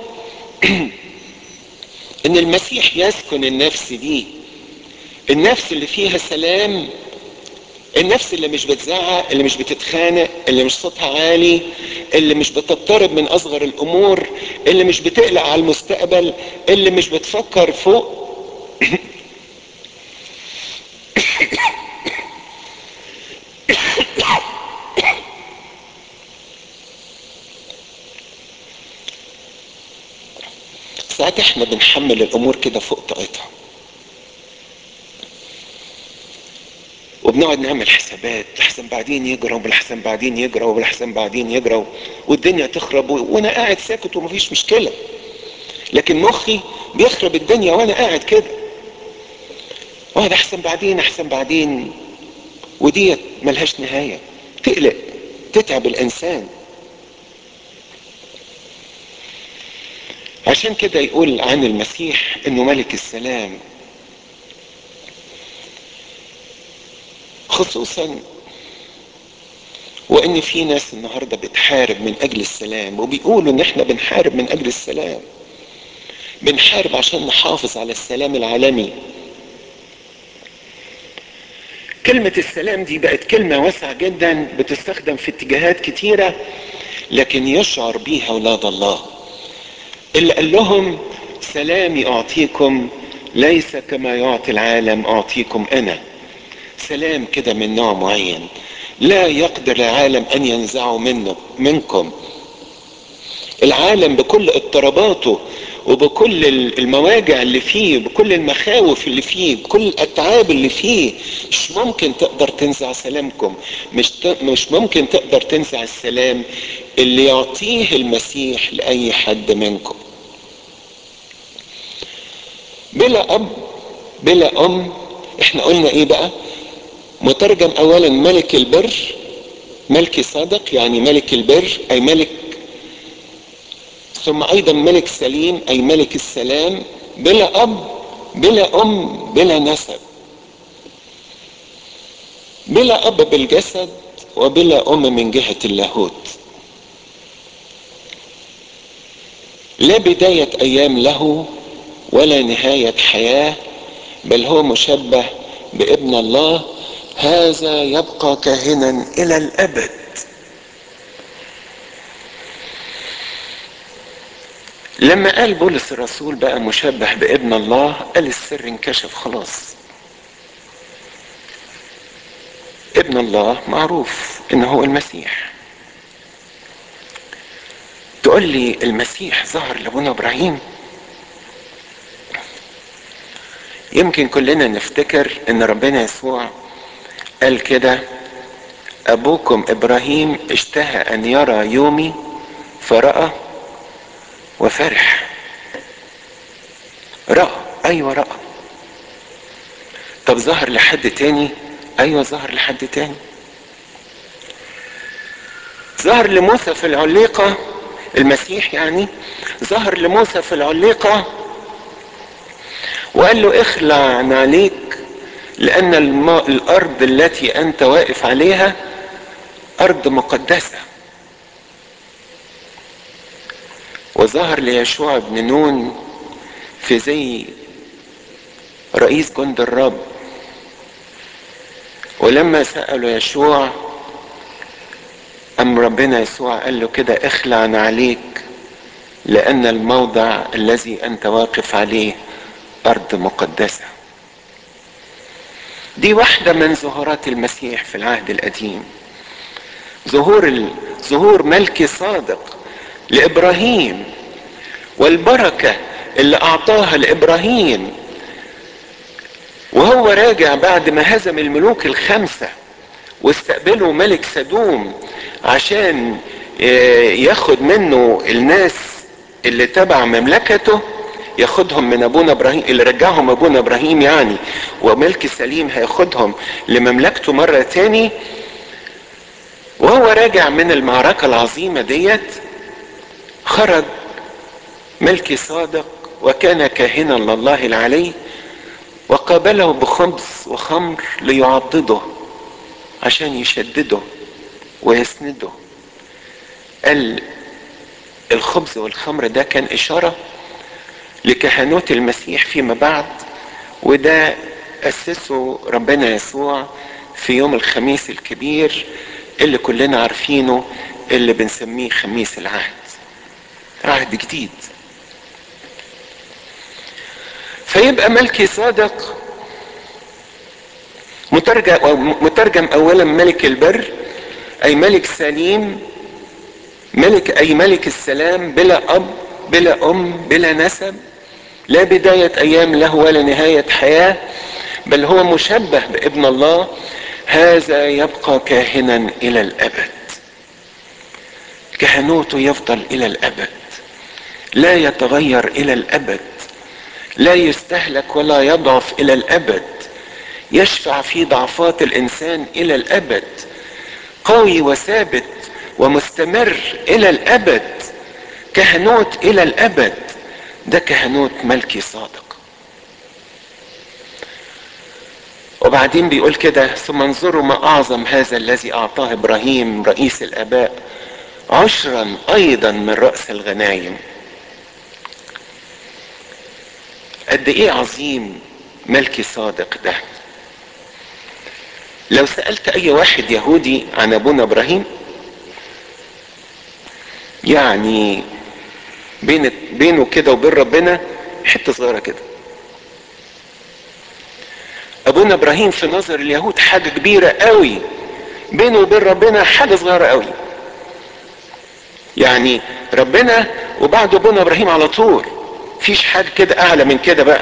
ان المسيح يسكن النفس دي النفس اللي فيها سلام النفس اللي مش بتزعق اللي مش بتتخانق اللي مش صوتها عالي اللي مش بتضطرب من اصغر الامور اللي مش بتقلق على المستقبل اللي مش بتفكر فوق ساعات احنا بنحمل الامور كده فوق طاقتها وبنقعد نعمل حسابات لحسن بعدين يجرى ولحسن بعدين يجرى ولحسن بعدين يجرى والدنيا تخرب وانا قاعد ساكت ومفيش مشكله لكن مخي بيخرب الدنيا وانا قاعد كده واحد احسن بعدين احسن بعدين وديت ملهاش نهايه تقلق تتعب الانسان عشان كده يقول عن المسيح انه ملك السلام خصوصا وان في ناس النهارده بتحارب من اجل السلام وبيقولوا ان احنا بنحارب من اجل السلام بنحارب عشان نحافظ على السلام العالمي كلمة السلام دي بقت كلمة واسعة جدا بتستخدم في اتجاهات كتيرة لكن يشعر بيها اولاد الله اللي قال لهم سلامي اعطيكم ليس كما يعطي العالم اعطيكم انا سلام كده من نوع معين لا يقدر العالم ان ينزعه منه منكم العالم بكل اضطراباته وبكل المواجع اللي فيه بكل المخاوف اللي فيه بكل الاتعاب اللي فيه مش ممكن تقدر تنزع سلامكم مش مش ممكن تقدر تنزع السلام اللي يعطيه المسيح لاي حد منكم بلا اب بلا ام احنا قلنا ايه بقى مترجم اولا ملك البر ملك صادق يعني ملك البر اي ملك ثم ايضا ملك سليم اي ملك السلام بلا اب بلا ام بلا نسب بلا اب بالجسد وبلا ام من جهه اللاهوت لا بدايه ايام له ولا نهايه حياه بل هو مشبه بابن الله هذا يبقى كاهنا الى الابد لما قال بولس الرسول بقى مشبه بابن الله قال السر انكشف خلاص ابن الله معروف ان هو المسيح تقول لي المسيح ظهر لابونا ابراهيم يمكن كلنا نفتكر ان ربنا يسوع قال كده ابوكم ابراهيم اشتهى ان يرى يومي فراى وفرح راى ايوه راى طب ظهر لحد تاني ايوه ظهر لحد تاني ظهر لموسى في العليقه المسيح يعني ظهر لموسى في العليقه وقال له اخلع عليك لان الماء الارض التي انت واقف عليها ارض مقدسه وظهر ليشوع بن نون في زي رئيس جند الرب ولما سأله يشوع أم ربنا يسوع قال له كده اخلع عليك لأن الموضع الذي أنت واقف عليه أرض مقدسة دي واحدة من ظهورات المسيح في العهد القديم ظهور ال... ظهور ملكي صادق لابراهيم والبركه اللي اعطاها لابراهيم وهو راجع بعد ما هزم الملوك الخمسه واستقبله ملك سدوم عشان ياخد منه الناس اللي تبع مملكته ياخدهم من ابونا ابراهيم اللي رجعهم ابونا ابراهيم يعني وملك سليم هياخدهم لمملكته مره تاني وهو راجع من المعركه العظيمه ديت خرج ملكي صادق وكان كاهنا لله العلي وقابله بخبز وخمر ليعضده عشان يشدده ويسنده قال الخبز والخمر ده كان اشاره لكهنوت المسيح فيما بعد وده اسسه ربنا يسوع في يوم الخميس الكبير اللي كلنا عارفينه اللي بنسميه خميس العهد عهد جديد فيبقى ملكي صادق مترجم مترجم اولا ملك البر اي ملك سليم ملك اي ملك السلام بلا اب بلا ام بلا نسب لا بداية ايام له ولا نهاية حياة بل هو مشبه بابن الله هذا يبقى كاهنا الى الابد كهنوته يفضل الى الابد لا يتغير الى الابد لا يستهلك ولا يضعف الى الابد يشفع في ضعفات الانسان الى الابد قوي وثابت ومستمر الى الابد كهنوت الى الابد ده كهنوت ملكي صادق وبعدين بيقول كده ثم انظروا ما اعظم هذا الذي اعطاه ابراهيم رئيس الاباء عشرا ايضا من راس الغنايم قد ايه عظيم ملكي صادق ده لو سألت اي واحد يهودي عن ابونا ابراهيم يعني بين بينه كده وبين ربنا حته صغيره كده ابونا ابراهيم في نظر اليهود حاجه كبيره قوي بينه وبين ربنا حاجه صغيره قوي يعني ربنا وبعد ابونا ابراهيم على طول فيش حاجه كده اعلى من كده بقى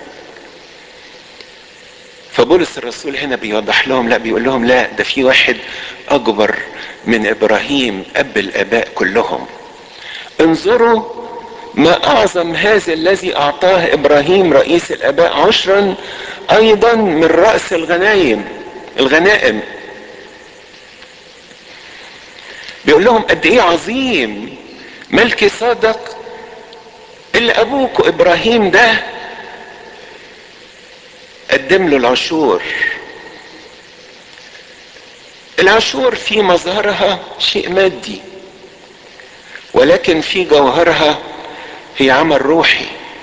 فبولس الرسول هنا بيوضح لهم لا بيقول لهم لا ده في واحد اكبر من ابراهيم اب الاباء كلهم انظروا ما اعظم هذا الذي اعطاه ابراهيم رئيس الاباء عشرا ايضا من راس الغنايم الغنائم بيقول لهم قد ايه عظيم ملكي صادق اللي ابوك ابراهيم ده قدم له العشور العشور في مظهرها شيء مادي ولكن في جوهرها هي عمل روحي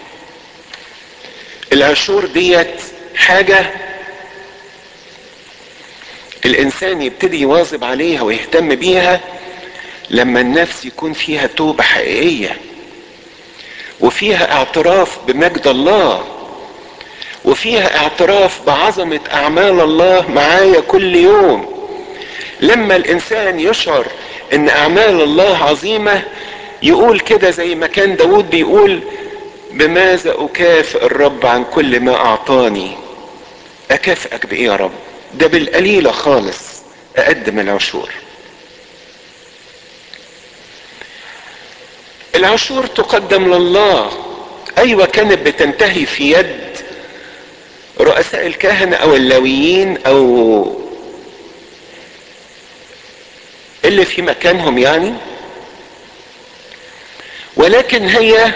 العشور ديت حاجة الإنسان يبتدي يواظب عليها ويهتم بيها لما النفس يكون فيها توبة حقيقية وفيها اعتراف بمجد الله وفيها اعتراف بعظمة أعمال الله معايا كل يوم لما الإنسان يشعر إن أعمال الله عظيمة يقول كده زي ما كان داود بيقول بماذا أكافئ الرب عن كل ما أعطاني أكافئك بإيه يا رب ده بالقليلة خالص أقدم العشور العشور تقدم لله أيوة كانت بتنتهي في يد رؤساء الكهنة أو اللاويين أو اللي في مكانهم يعني ولكن هي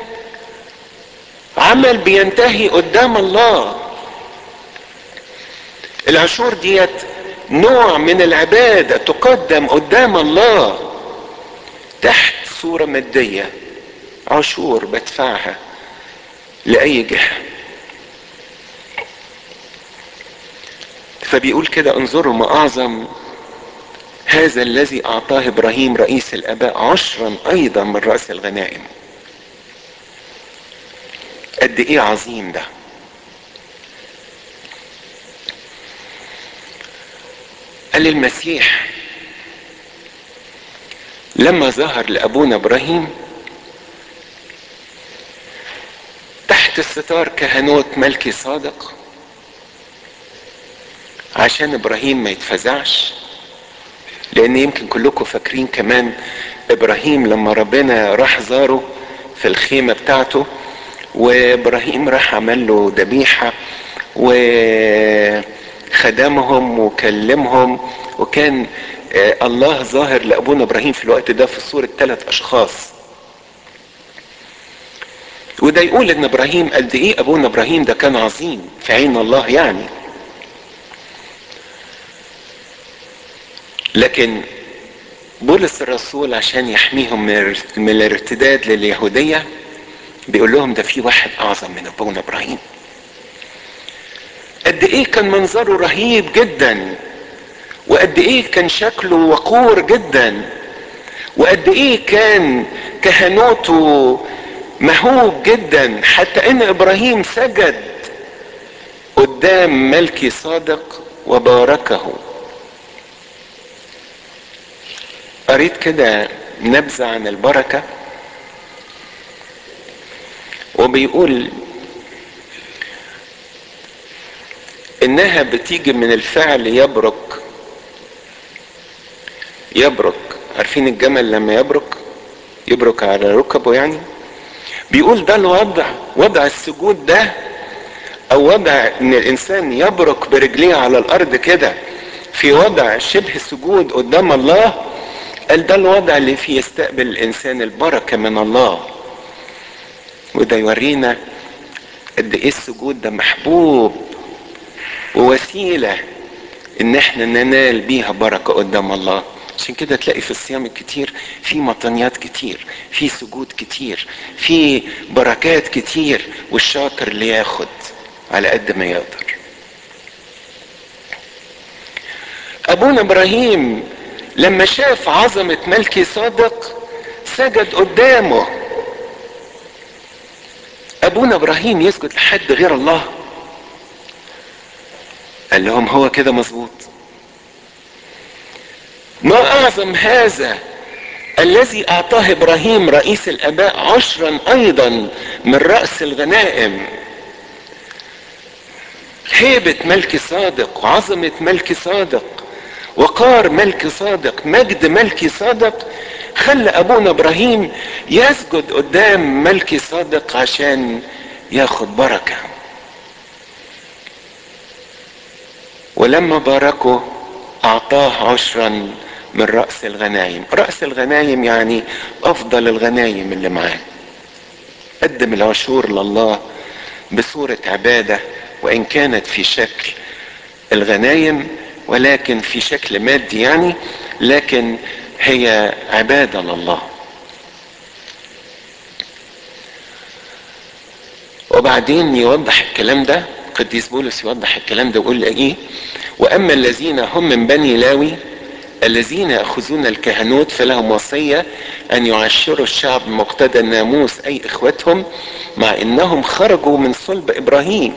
عمل بينتهي قدام الله العشور ديت نوع من العبادة تقدم قدام الله تحت صورة مادية عشور بدفعها لأي جهة فبيقول كده انظروا ما أعظم هذا الذي أعطاه إبراهيم رئيس الآباء عشرا أيضا من رأس الغنائم قد إيه عظيم ده قال المسيح لما ظهر لأبونا إبراهيم تحت الستار كهنوت ملكي صادق عشان إبراهيم ما يتفزعش لان يمكن كلكم فاكرين كمان ابراهيم لما ربنا راح زاره في الخيمة بتاعته وابراهيم راح عمل له ذبيحة وخدمهم وكلمهم وكان الله ظاهر لابونا ابراهيم في الوقت ده في صورة ثلاث اشخاص وده يقول ان ابراهيم قد ايه ابونا ابراهيم ده كان عظيم في عين الله يعني لكن بولس الرسول عشان يحميهم من الارتداد لليهودية بيقول لهم ده في واحد اعظم من ابونا ابراهيم قد ايه كان منظره رهيب جدا وقد ايه كان شكله وقور جدا وقد ايه كان كهنوته مهوب جدا حتى ان ابراهيم سجد قدام ملكي صادق وباركه قريت كده نبذة عن البركة وبيقول انها بتيجي من الفعل يبرك يبرك عارفين الجمل لما يبرك يبرك على ركبه يعني بيقول ده الوضع وضع السجود ده او وضع ان الانسان يبرك برجليه على الارض كده في وضع شبه سجود قدام الله قال ده الوضع اللي فيه يستقبل الانسان البركه من الله وده يورينا قد ايه السجود ده محبوب ووسيله ان احنا ننال بيها بركه قدام الله عشان كده تلاقي في الصيام الكتير في مطنيات كتير في سجود كتير في بركات كتير والشاطر اللي ياخد على قد ما يقدر ابونا ابراهيم لما شاف عظمة ملكي صادق سجد قدامه ابونا ابراهيم يسجد لحد غير الله قال لهم هو كده مظبوط ما اعظم هذا الذي اعطاه ابراهيم رئيس الاباء عشرا ايضا من راس الغنائم هيبة ملك صادق وعظمة ملك صادق وقار ملك صادق مجد ملك صادق خلى ابونا ابراهيم يسجد قدام ملك صادق عشان ياخد بركة ولما باركه اعطاه عشرا من رأس الغنايم رأس الغنايم يعني افضل الغنايم اللي معاه قدم العشور لله بصورة عبادة وان كانت في شكل الغنايم ولكن في شكل مادي يعني لكن هي عبادة لله وبعدين يوضح الكلام ده قديس بولس يوضح الكلام ده ويقول ايه واما الذين هم من بني لاوي الذين ياخذون الكهنوت فلهم وصيه ان يعشروا الشعب مقتدى الناموس اي اخوتهم مع انهم خرجوا من صلب ابراهيم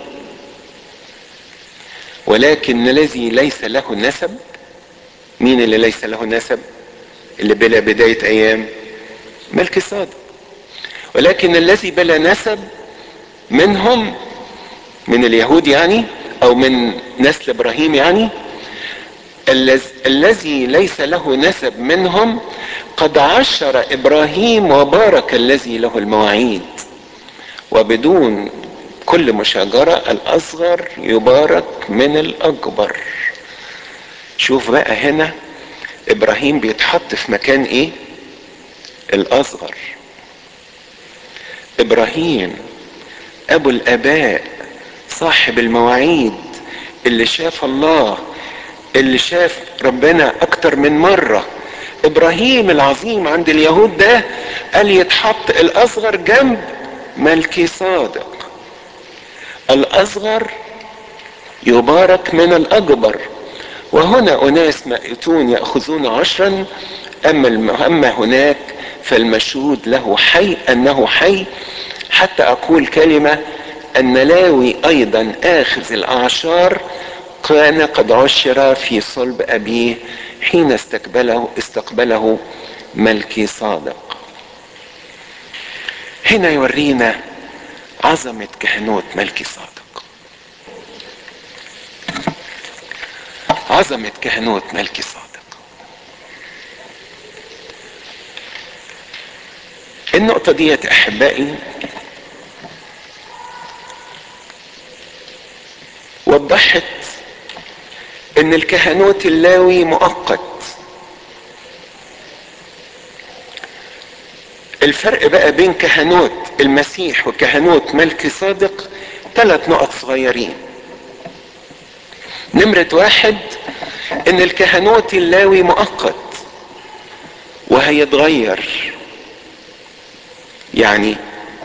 ولكن الذي ليس له نسب مين اللي ليس له نسب اللي بلا بدايه ايام ملك صادق ولكن الذي بلا نسب منهم من اليهود يعني او من نسل ابراهيم يعني الذي ليس له نسب منهم قد عشر ابراهيم وبارك الذي له المواعيد وبدون كل مشاجرة الاصغر يبارك من الاكبر شوف بقى هنا ابراهيم بيتحط في مكان ايه الاصغر ابراهيم ابو الاباء صاحب المواعيد اللي شاف الله اللي شاف ربنا اكتر من مرة ابراهيم العظيم عند اليهود ده قال يتحط الاصغر جنب ملكي صادق الاصغر يبارك من الاكبر وهنا اناس مائتون ياخذون عشرا اما اما هناك فالمشهود له حي انه حي حتى اقول كلمه ان لاوي ايضا اخذ الاعشار كان قد عشر في صلب ابيه حين استقبله استقبله ملكي صادق هنا يورينا عظمة كهنوت ملكي صادق عظمة كهنوت ملكي صادق النقطة ديت أحبائي وضحت ان الكهنوت اللاوي مؤقت الفرق بقى بين كهنوت المسيح وكهنوت ملك صادق ثلاث نقط صغيرين نمرة واحد ان الكهنوت اللاوي مؤقت وهيتغير يعني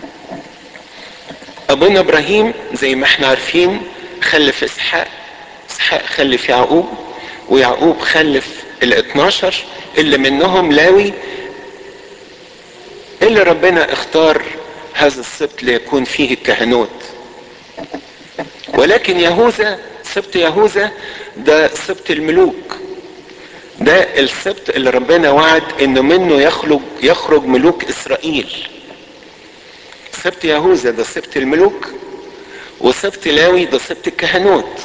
ابونا ابراهيم زي ما احنا عارفين خلف اسحاق اسحاق خلف يعقوب ويعقوب خلف ال 12 اللي منهم لاوي اللي ربنا اختار هذا السبط ليكون فيه الكهنوت ولكن يهوذا سبط يهوذا ده سبط الملوك ده السبط اللي ربنا وعد انه منه يخرج يخرج ملوك اسرائيل سبط يهوذا ده سبط الملوك وسبط لاوي ده سبط الكهنوت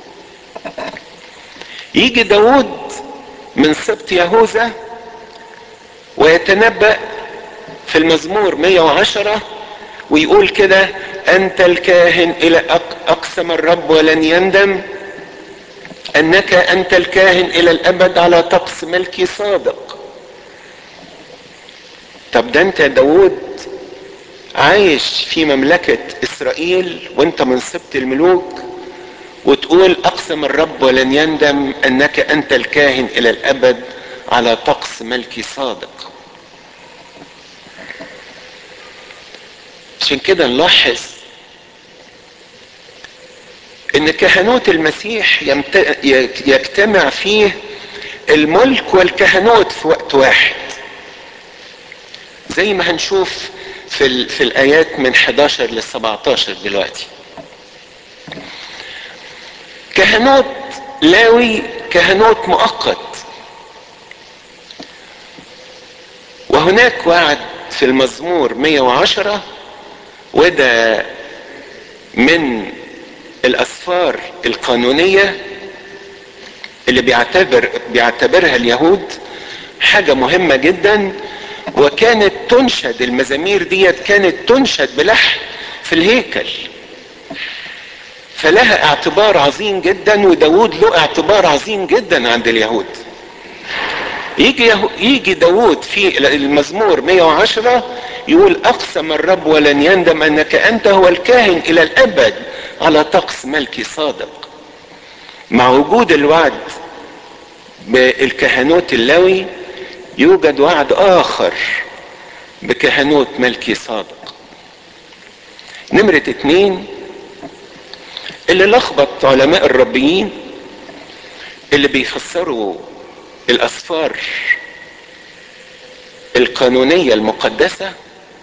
يجي داود من سبط يهوذا ويتنبأ في المزمور 110 ويقول كده أنت الكاهن إلى أقسم الرب ولن يندم أنك أنت الكاهن إلى الأبد على طقس ملكي صادق طب ده أنت يا داود عايش في مملكة إسرائيل وأنت من سبط الملوك وتقول اقسم الرب ولن يندم انك انت الكاهن الى الابد على طقس ملكي صادق عشان كده نلاحظ ان كهنوت المسيح يجتمع فيه الملك والكهنوت في وقت واحد زي ما هنشوف في, ال... في الايات من 11 ل 17 دلوقتي كهنوت لاوي كهنوت مؤقت وهناك وعد في المزمور 110 وده من الاسفار القانونيه اللي بيعتبر بيعتبرها اليهود حاجه مهمه جدا وكانت تنشد المزامير ديت كانت تنشد بلحن في الهيكل فلها اعتبار عظيم جدا وداود له اعتبار عظيم جدا عند اليهود يجي يهو يجي داود في المزمور 110 يقول اقسم الرب ولن يندم انك انت هو الكاهن الى الابد على طقس ملكي صادق مع وجود الوعد بالكهنوت اللاوي يوجد وعد اخر بكهنوت ملكي صادق نمرة اتنين اللي لخبط علماء الربيين اللي بيفسروا الاسفار القانونية المقدسة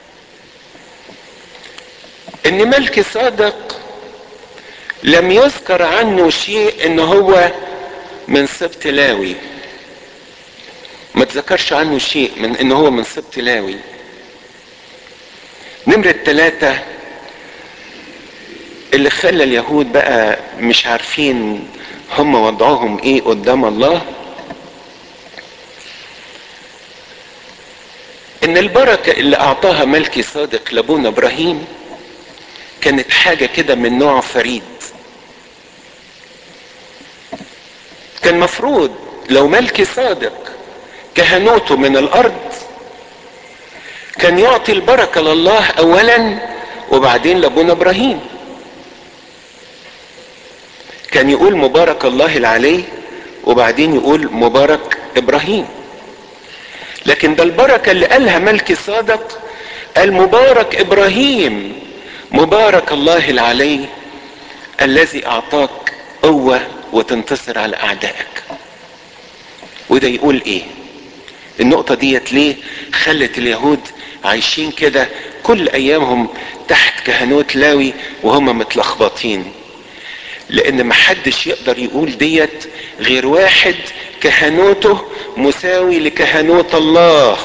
ان ملك صادق لم يذكر عنه شيء ان هو من سبط لاوي ما تذكرش عنه شيء من ان هو من سبط لاوي نمرة ثلاثة اللي خلى اليهود بقى مش عارفين هم وضعهم ايه قدام الله ان البركة اللي اعطاها ملكي صادق لابونا ابراهيم كانت حاجة كده من نوع فريد كان مفروض لو ملكي صادق كهنوته من الارض كان يعطي البركة لله اولا وبعدين لابونا ابراهيم كان يقول مبارك الله العلي وبعدين يقول مبارك ابراهيم لكن ده البركة اللي قالها ملكي صادق قال مبارك ابراهيم مبارك الله العلي الذي اعطاك قوة وتنتصر على اعدائك وده يقول ايه النقطة ديت ليه خلت اليهود عايشين كده كل ايامهم تحت كهنوت لاوي وهم متلخبطين لان محدش يقدر يقول ديت غير واحد كهنوته مساوي لكهنوت الله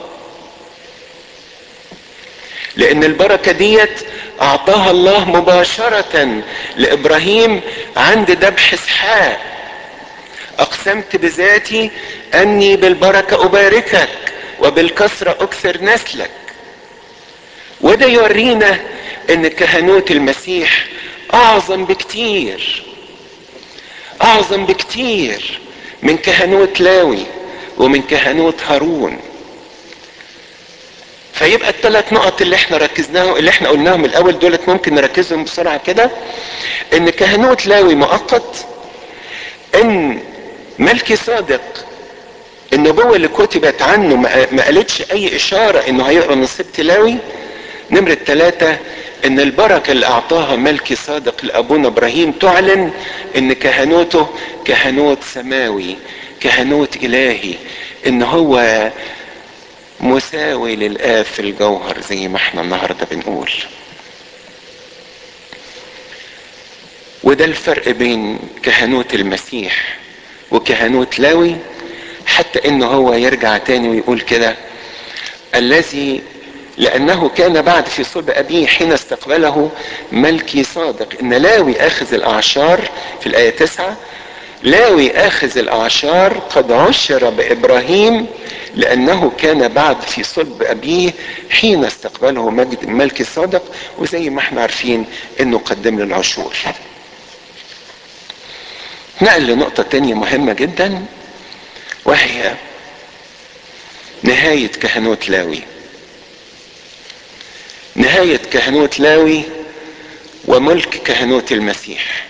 لان البركه ديت اعطاها الله مباشره لابراهيم عند ذبح اسحاق اقسمت بذاتي اني بالبركه اباركك وبالكسره اكثر نسلك وده يورينا ان كهنوت المسيح اعظم بكتير اعظم بكتير من كهنوت لاوي ومن كهنوت هارون فيبقى الثلاث نقط اللي احنا ركزناهم اللي احنا قلناهم الاول دولت ممكن نركزهم بسرعه كده ان كهنوت لاوي مؤقت ان ملكي صادق النبوة اللي كتبت عنه ما قالتش اي اشارة انه هيقرا من سبت لاوي نمرة ثلاثة ان البركة اللي اعطاها ملكي صادق لابونا ابراهيم تعلن ان كهنوته كهنوت سماوي كهنوت الهي ان هو مساوي للآب في الجوهر زي ما احنا النهاردة بنقول وده الفرق بين كهنوت المسيح وكهنوت لاوي حتى انه هو يرجع تاني ويقول كده الذي لانه كان بعد في صلب ابيه حين استقبله ملكي صادق ان لاوي اخذ الاعشار في الايه تسعة لاوي اخذ الاعشار قد عشر بابراهيم لانه كان بعد في صلب ابيه حين استقبله مجد ملكي صادق وزي ما احنا عارفين انه قدم له العشور نقل لنقطة تانية مهمة جدا وهي نهاية كهنوت لاوي نهاية كهنوت لاوي وملك كهنوت المسيح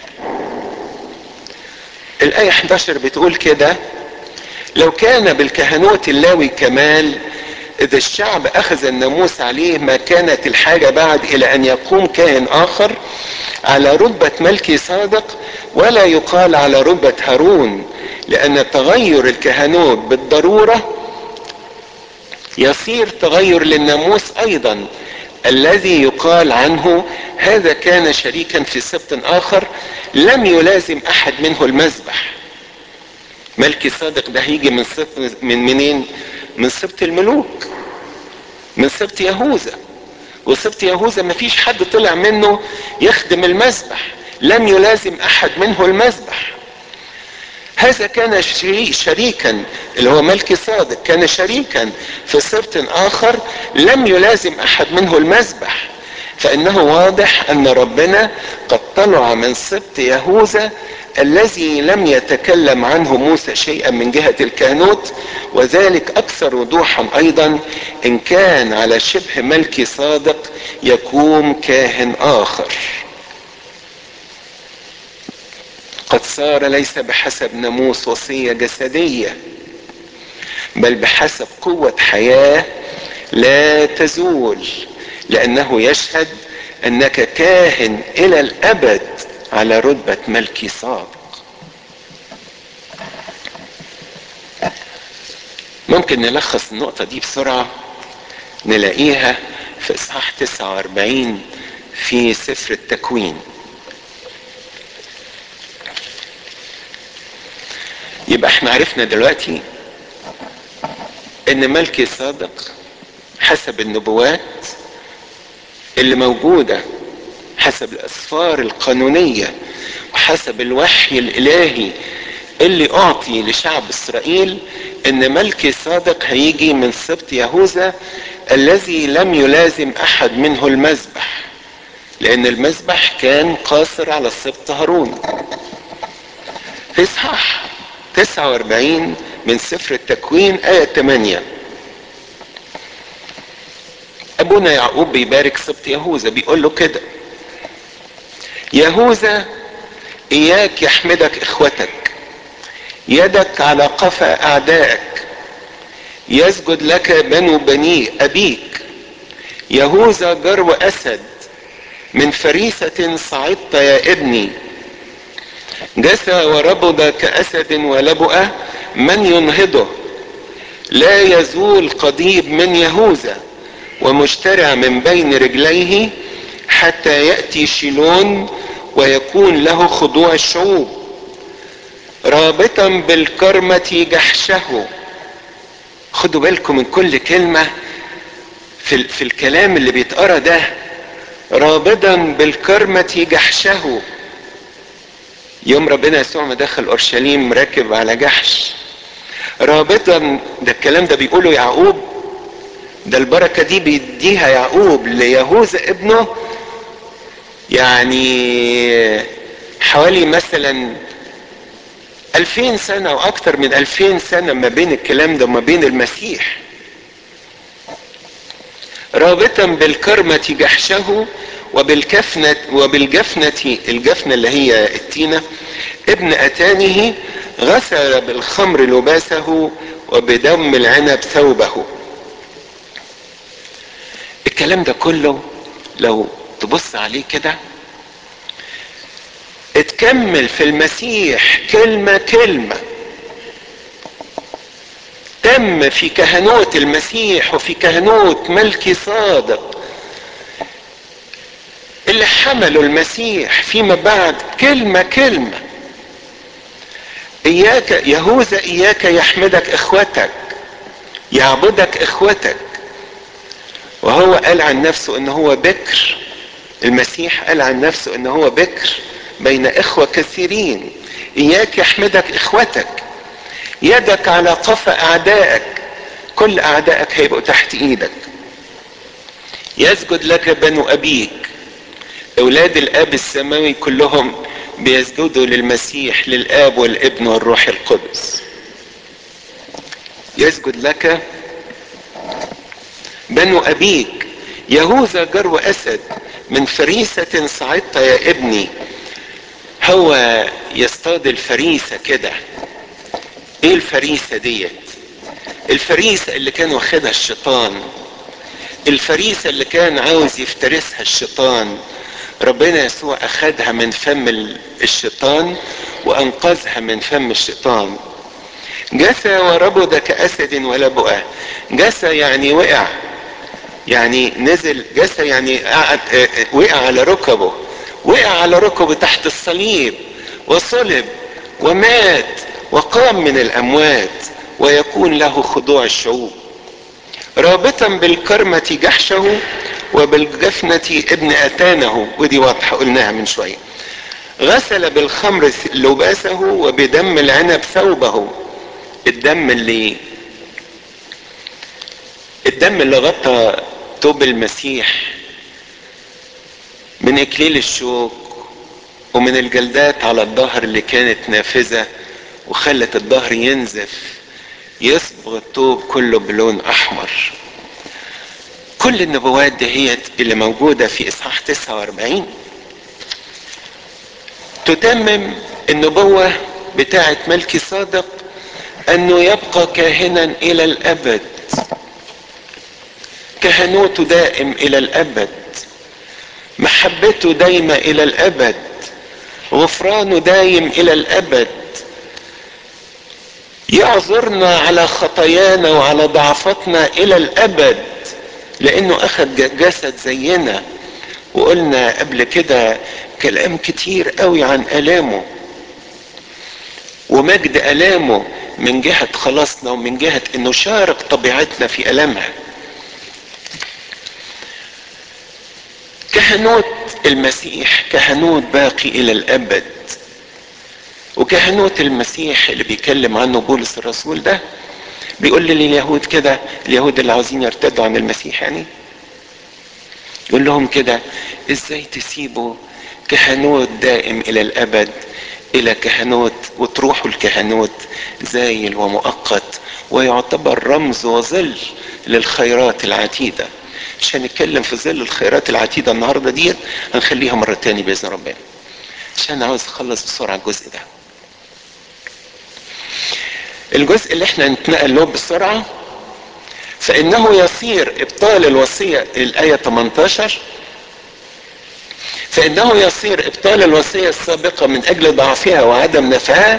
الآية 11 بتقول كده لو كان بالكهنوت اللاوي كمال إذا الشعب أخذ الناموس عليه ما كانت الحاجة بعد إلى أن يقوم كاهن آخر على رتبة ملكي صادق ولا يقال على رتبة هارون لأن تغير الكهنوت بالضرورة يصير تغير للناموس أيضا الذي يقال عنه هذا كان شريكا في سبط اخر لم يلازم احد منه المذبح ملكي صادق ده هيجي من سبط من منين من سبط الملوك من سبط يهوذا وسبط يهوذا ما فيش حد طلع منه يخدم المذبح لم يلازم احد منه المذبح هذا كان شريكا اللي هو ملكي صادق كان شريكا في سبط اخر لم يلازم احد منه المذبح فانه واضح ان ربنا قد طلع من سبط يهوذا الذي لم يتكلم عنه موسى شيئا من جهة الكهنوت وذلك اكثر وضوحا ايضا ان كان على شبه ملكي صادق يكون كاهن اخر قد صار ليس بحسب ناموس وصية جسدية بل بحسب قوة حياة لا تزول لأنه يشهد أنك كاهن إلى الأبد على رتبة ملكي صادق ممكن نلخص النقطة دي بسرعة نلاقيها في إصحاح 49 في سفر التكوين يبقى احنا عرفنا دلوقتي ان ملكي صادق حسب النبوات اللي موجودة حسب الاسفار القانونية وحسب الوحي الالهي اللي اعطي لشعب اسرائيل ان ملكي صادق هيجي من سبط يهوذا الذي لم يلازم احد منه المذبح لان المذبح كان قاصر على السبط هارون في اصحاح 49 من سفر التكوين آية 8 أبونا يعقوب بيبارك سبط يهوذا بيقول له كده يهوذا إياك يحمدك إخوتك يدك على قفا أعدائك يسجد لك بنو بني أبيك يهوذا جرو أسد من فريسة صعدت يا ابني جثى وربض كأسد ولبؤة من ينهضه لا يزول قضيب من يهوذا ومشترع من بين رجليه حتى يأتي شيلون ويكون له خضوع الشعوب رابطا بالكرمة جحشه خدوا بالكم من كل كلمة في, في الكلام اللي بيتقرا ده رابطا بالكرمة جحشه يوم ربنا يسوع ما دخل اورشليم راكب على جحش رابطا ده الكلام ده بيقوله يعقوب ده البركه دي بيديها يعقوب ليهوذا ابنه يعني حوالي مثلا ألفين سنة وأكثر من ألفين سنة ما بين الكلام ده وما بين المسيح رابطا بالكرمة جحشه وبالكفنة وبالجفنة الجفنة اللي هي التينة ابن أتانه غسل بالخمر لباسه وبدم العنب ثوبه الكلام ده كله لو تبص عليه كده اتكمل في المسيح كلمة كلمة تم في كهنوت المسيح وفي كهنوت ملكي صادق اللي حملوا المسيح فيما بعد كلمة كلمة إياك يهوذا إياك يحمدك إخوتك يعبدك إخوتك وهو قال عن نفسه إن هو بكر المسيح قال عن نفسه إن هو بكر بين إخوة كثيرين إياك يحمدك إخوتك يدك على قفا أعدائك كل أعدائك هيبقوا تحت إيدك يسجد لك بنو أبيك اولاد الاب السماوي كلهم بيسجدوا للمسيح للاب والابن والروح القدس يسجد لك بنو ابيك يهوذا جرو اسد من فريسة صعدت يا ابني هو يصطاد الفريسة كده ايه الفريسة ديت الفريسة اللي كان واخدها الشيطان الفريسة اللي كان عاوز يفترسها الشيطان ربنا يسوع اخدها من فم الشيطان وانقذها من فم الشيطان جثى وربض كاسد ولبؤه جثى يعني وقع يعني نزل جسد يعني قعد وقع على ركبه وقع على ركبه تحت الصليب وصلب ومات وقام من الاموات ويكون له خضوع الشعوب رابطا بالكرمة جحشه وبالجفنة ابن أتانه ودي واضحة قلناها من شوية غسل بالخمر لباسه وبدم العنب ثوبه الدم اللي الدم اللي غطى ثوب المسيح من اكليل الشوك ومن الجلدات على الظهر اللي كانت نافذة وخلت الظهر ينزف يصبغ الثوب كله بلون احمر كل النبوات دي هي اللي موجودة في اصحاح 49 تتمم النبوة بتاعة ملكي صادق انه يبقى كاهنا الى الابد كهنوته دائم الى الابد محبته دايمة الى الابد غفرانه دايم الى الابد يعذرنا على خطايانا وعلى ضعفاتنا الى الابد لانه اخذ جسد زينا وقلنا قبل كده كلام كتير قوي عن الامه ومجد الامه من جهة خلاصنا ومن جهة انه شارك طبيعتنا في المها كهنوت المسيح كهنوت باقي الى الابد وكهنوت المسيح اللي بيتكلم عنه بولس الرسول ده بيقول لليهود كده اليهود اللي عاوزين يرتدوا عن المسيح يعني يقول لهم كده ازاي تسيبوا كهنوت دائم الى الابد الى كهنوت وتروحوا الكهنوت زايل ومؤقت ويعتبر رمز وظل للخيرات العتيدة مش هنتكلم في ظل الخيرات العتيدة النهاردة دي هنخليها مرة تاني بإذن ربنا عشان عاوز اخلص بسرعة الجزء ده الجزء اللي احنا نتنقل له بسرعة فإنه يصير إبطال الوصية الآية 18 فإنه يصير إبطال الوصية السابقة من أجل ضعفها وعدم نفعها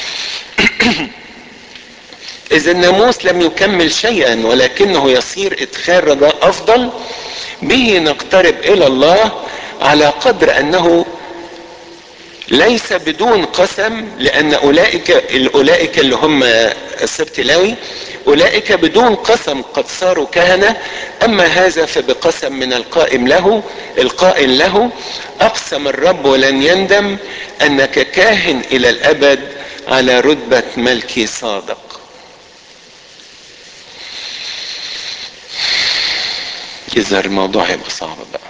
إذا الناموس لم يكمل شيئا ولكنه يصير إدخال رجاء أفضل به نقترب إلى الله على قدر أنه ليس بدون قسم لأن أولئك أولئك اللي هم السبت لاوي أولئك بدون قسم قد صاروا كهنة أما هذا فبقسم من القائم له القائل له أقسم الرب ولن يندم أنك كاهن إلى الأبد على رتبة ملكي صادق يظهر الموضوع هيبقى صعب بقى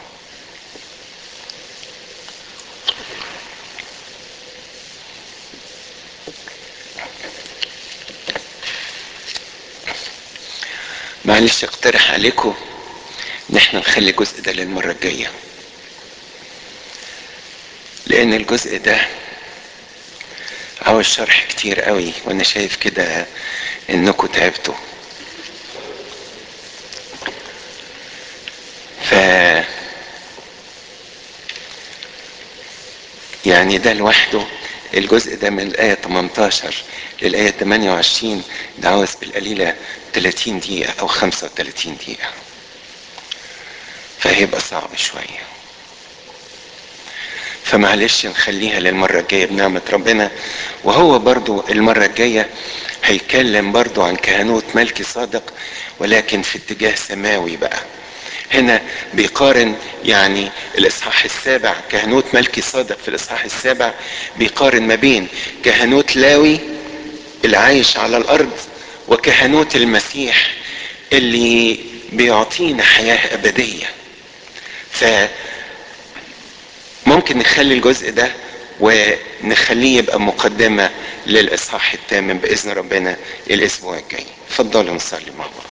معلش اقترح عليكم ان احنا نخلي الجزء ده للمرة الجاية لان الجزء ده عاوز شرح كتير قوي وانا شايف كده انكم تعبتوا ف يعني ده لوحده الجزء ده من الآية 18 للآية 28 ده عاوز بالقليلة 30 دقيقة أو 35 دقيقة فهيبقى صعب شوية فمعلش نخليها للمرة الجاية بنعمة ربنا وهو برضو المرة الجاية هيتكلم برضو عن كهنوت ملكي صادق ولكن في اتجاه سماوي بقى هنا بيقارن يعني الاصحاح السابع كهنوت ملكي صادق في الاصحاح السابع بيقارن ما بين كهنوت لاوي اللي عايش على الارض وكهنوت المسيح اللي بيعطينا حياة ابدية ف ممكن نخلي الجزء ده ونخليه يبقى مقدمة للإصحاح الثامن بإذن ربنا الأسبوع الجاي. اتفضلوا نصلي مع بعض.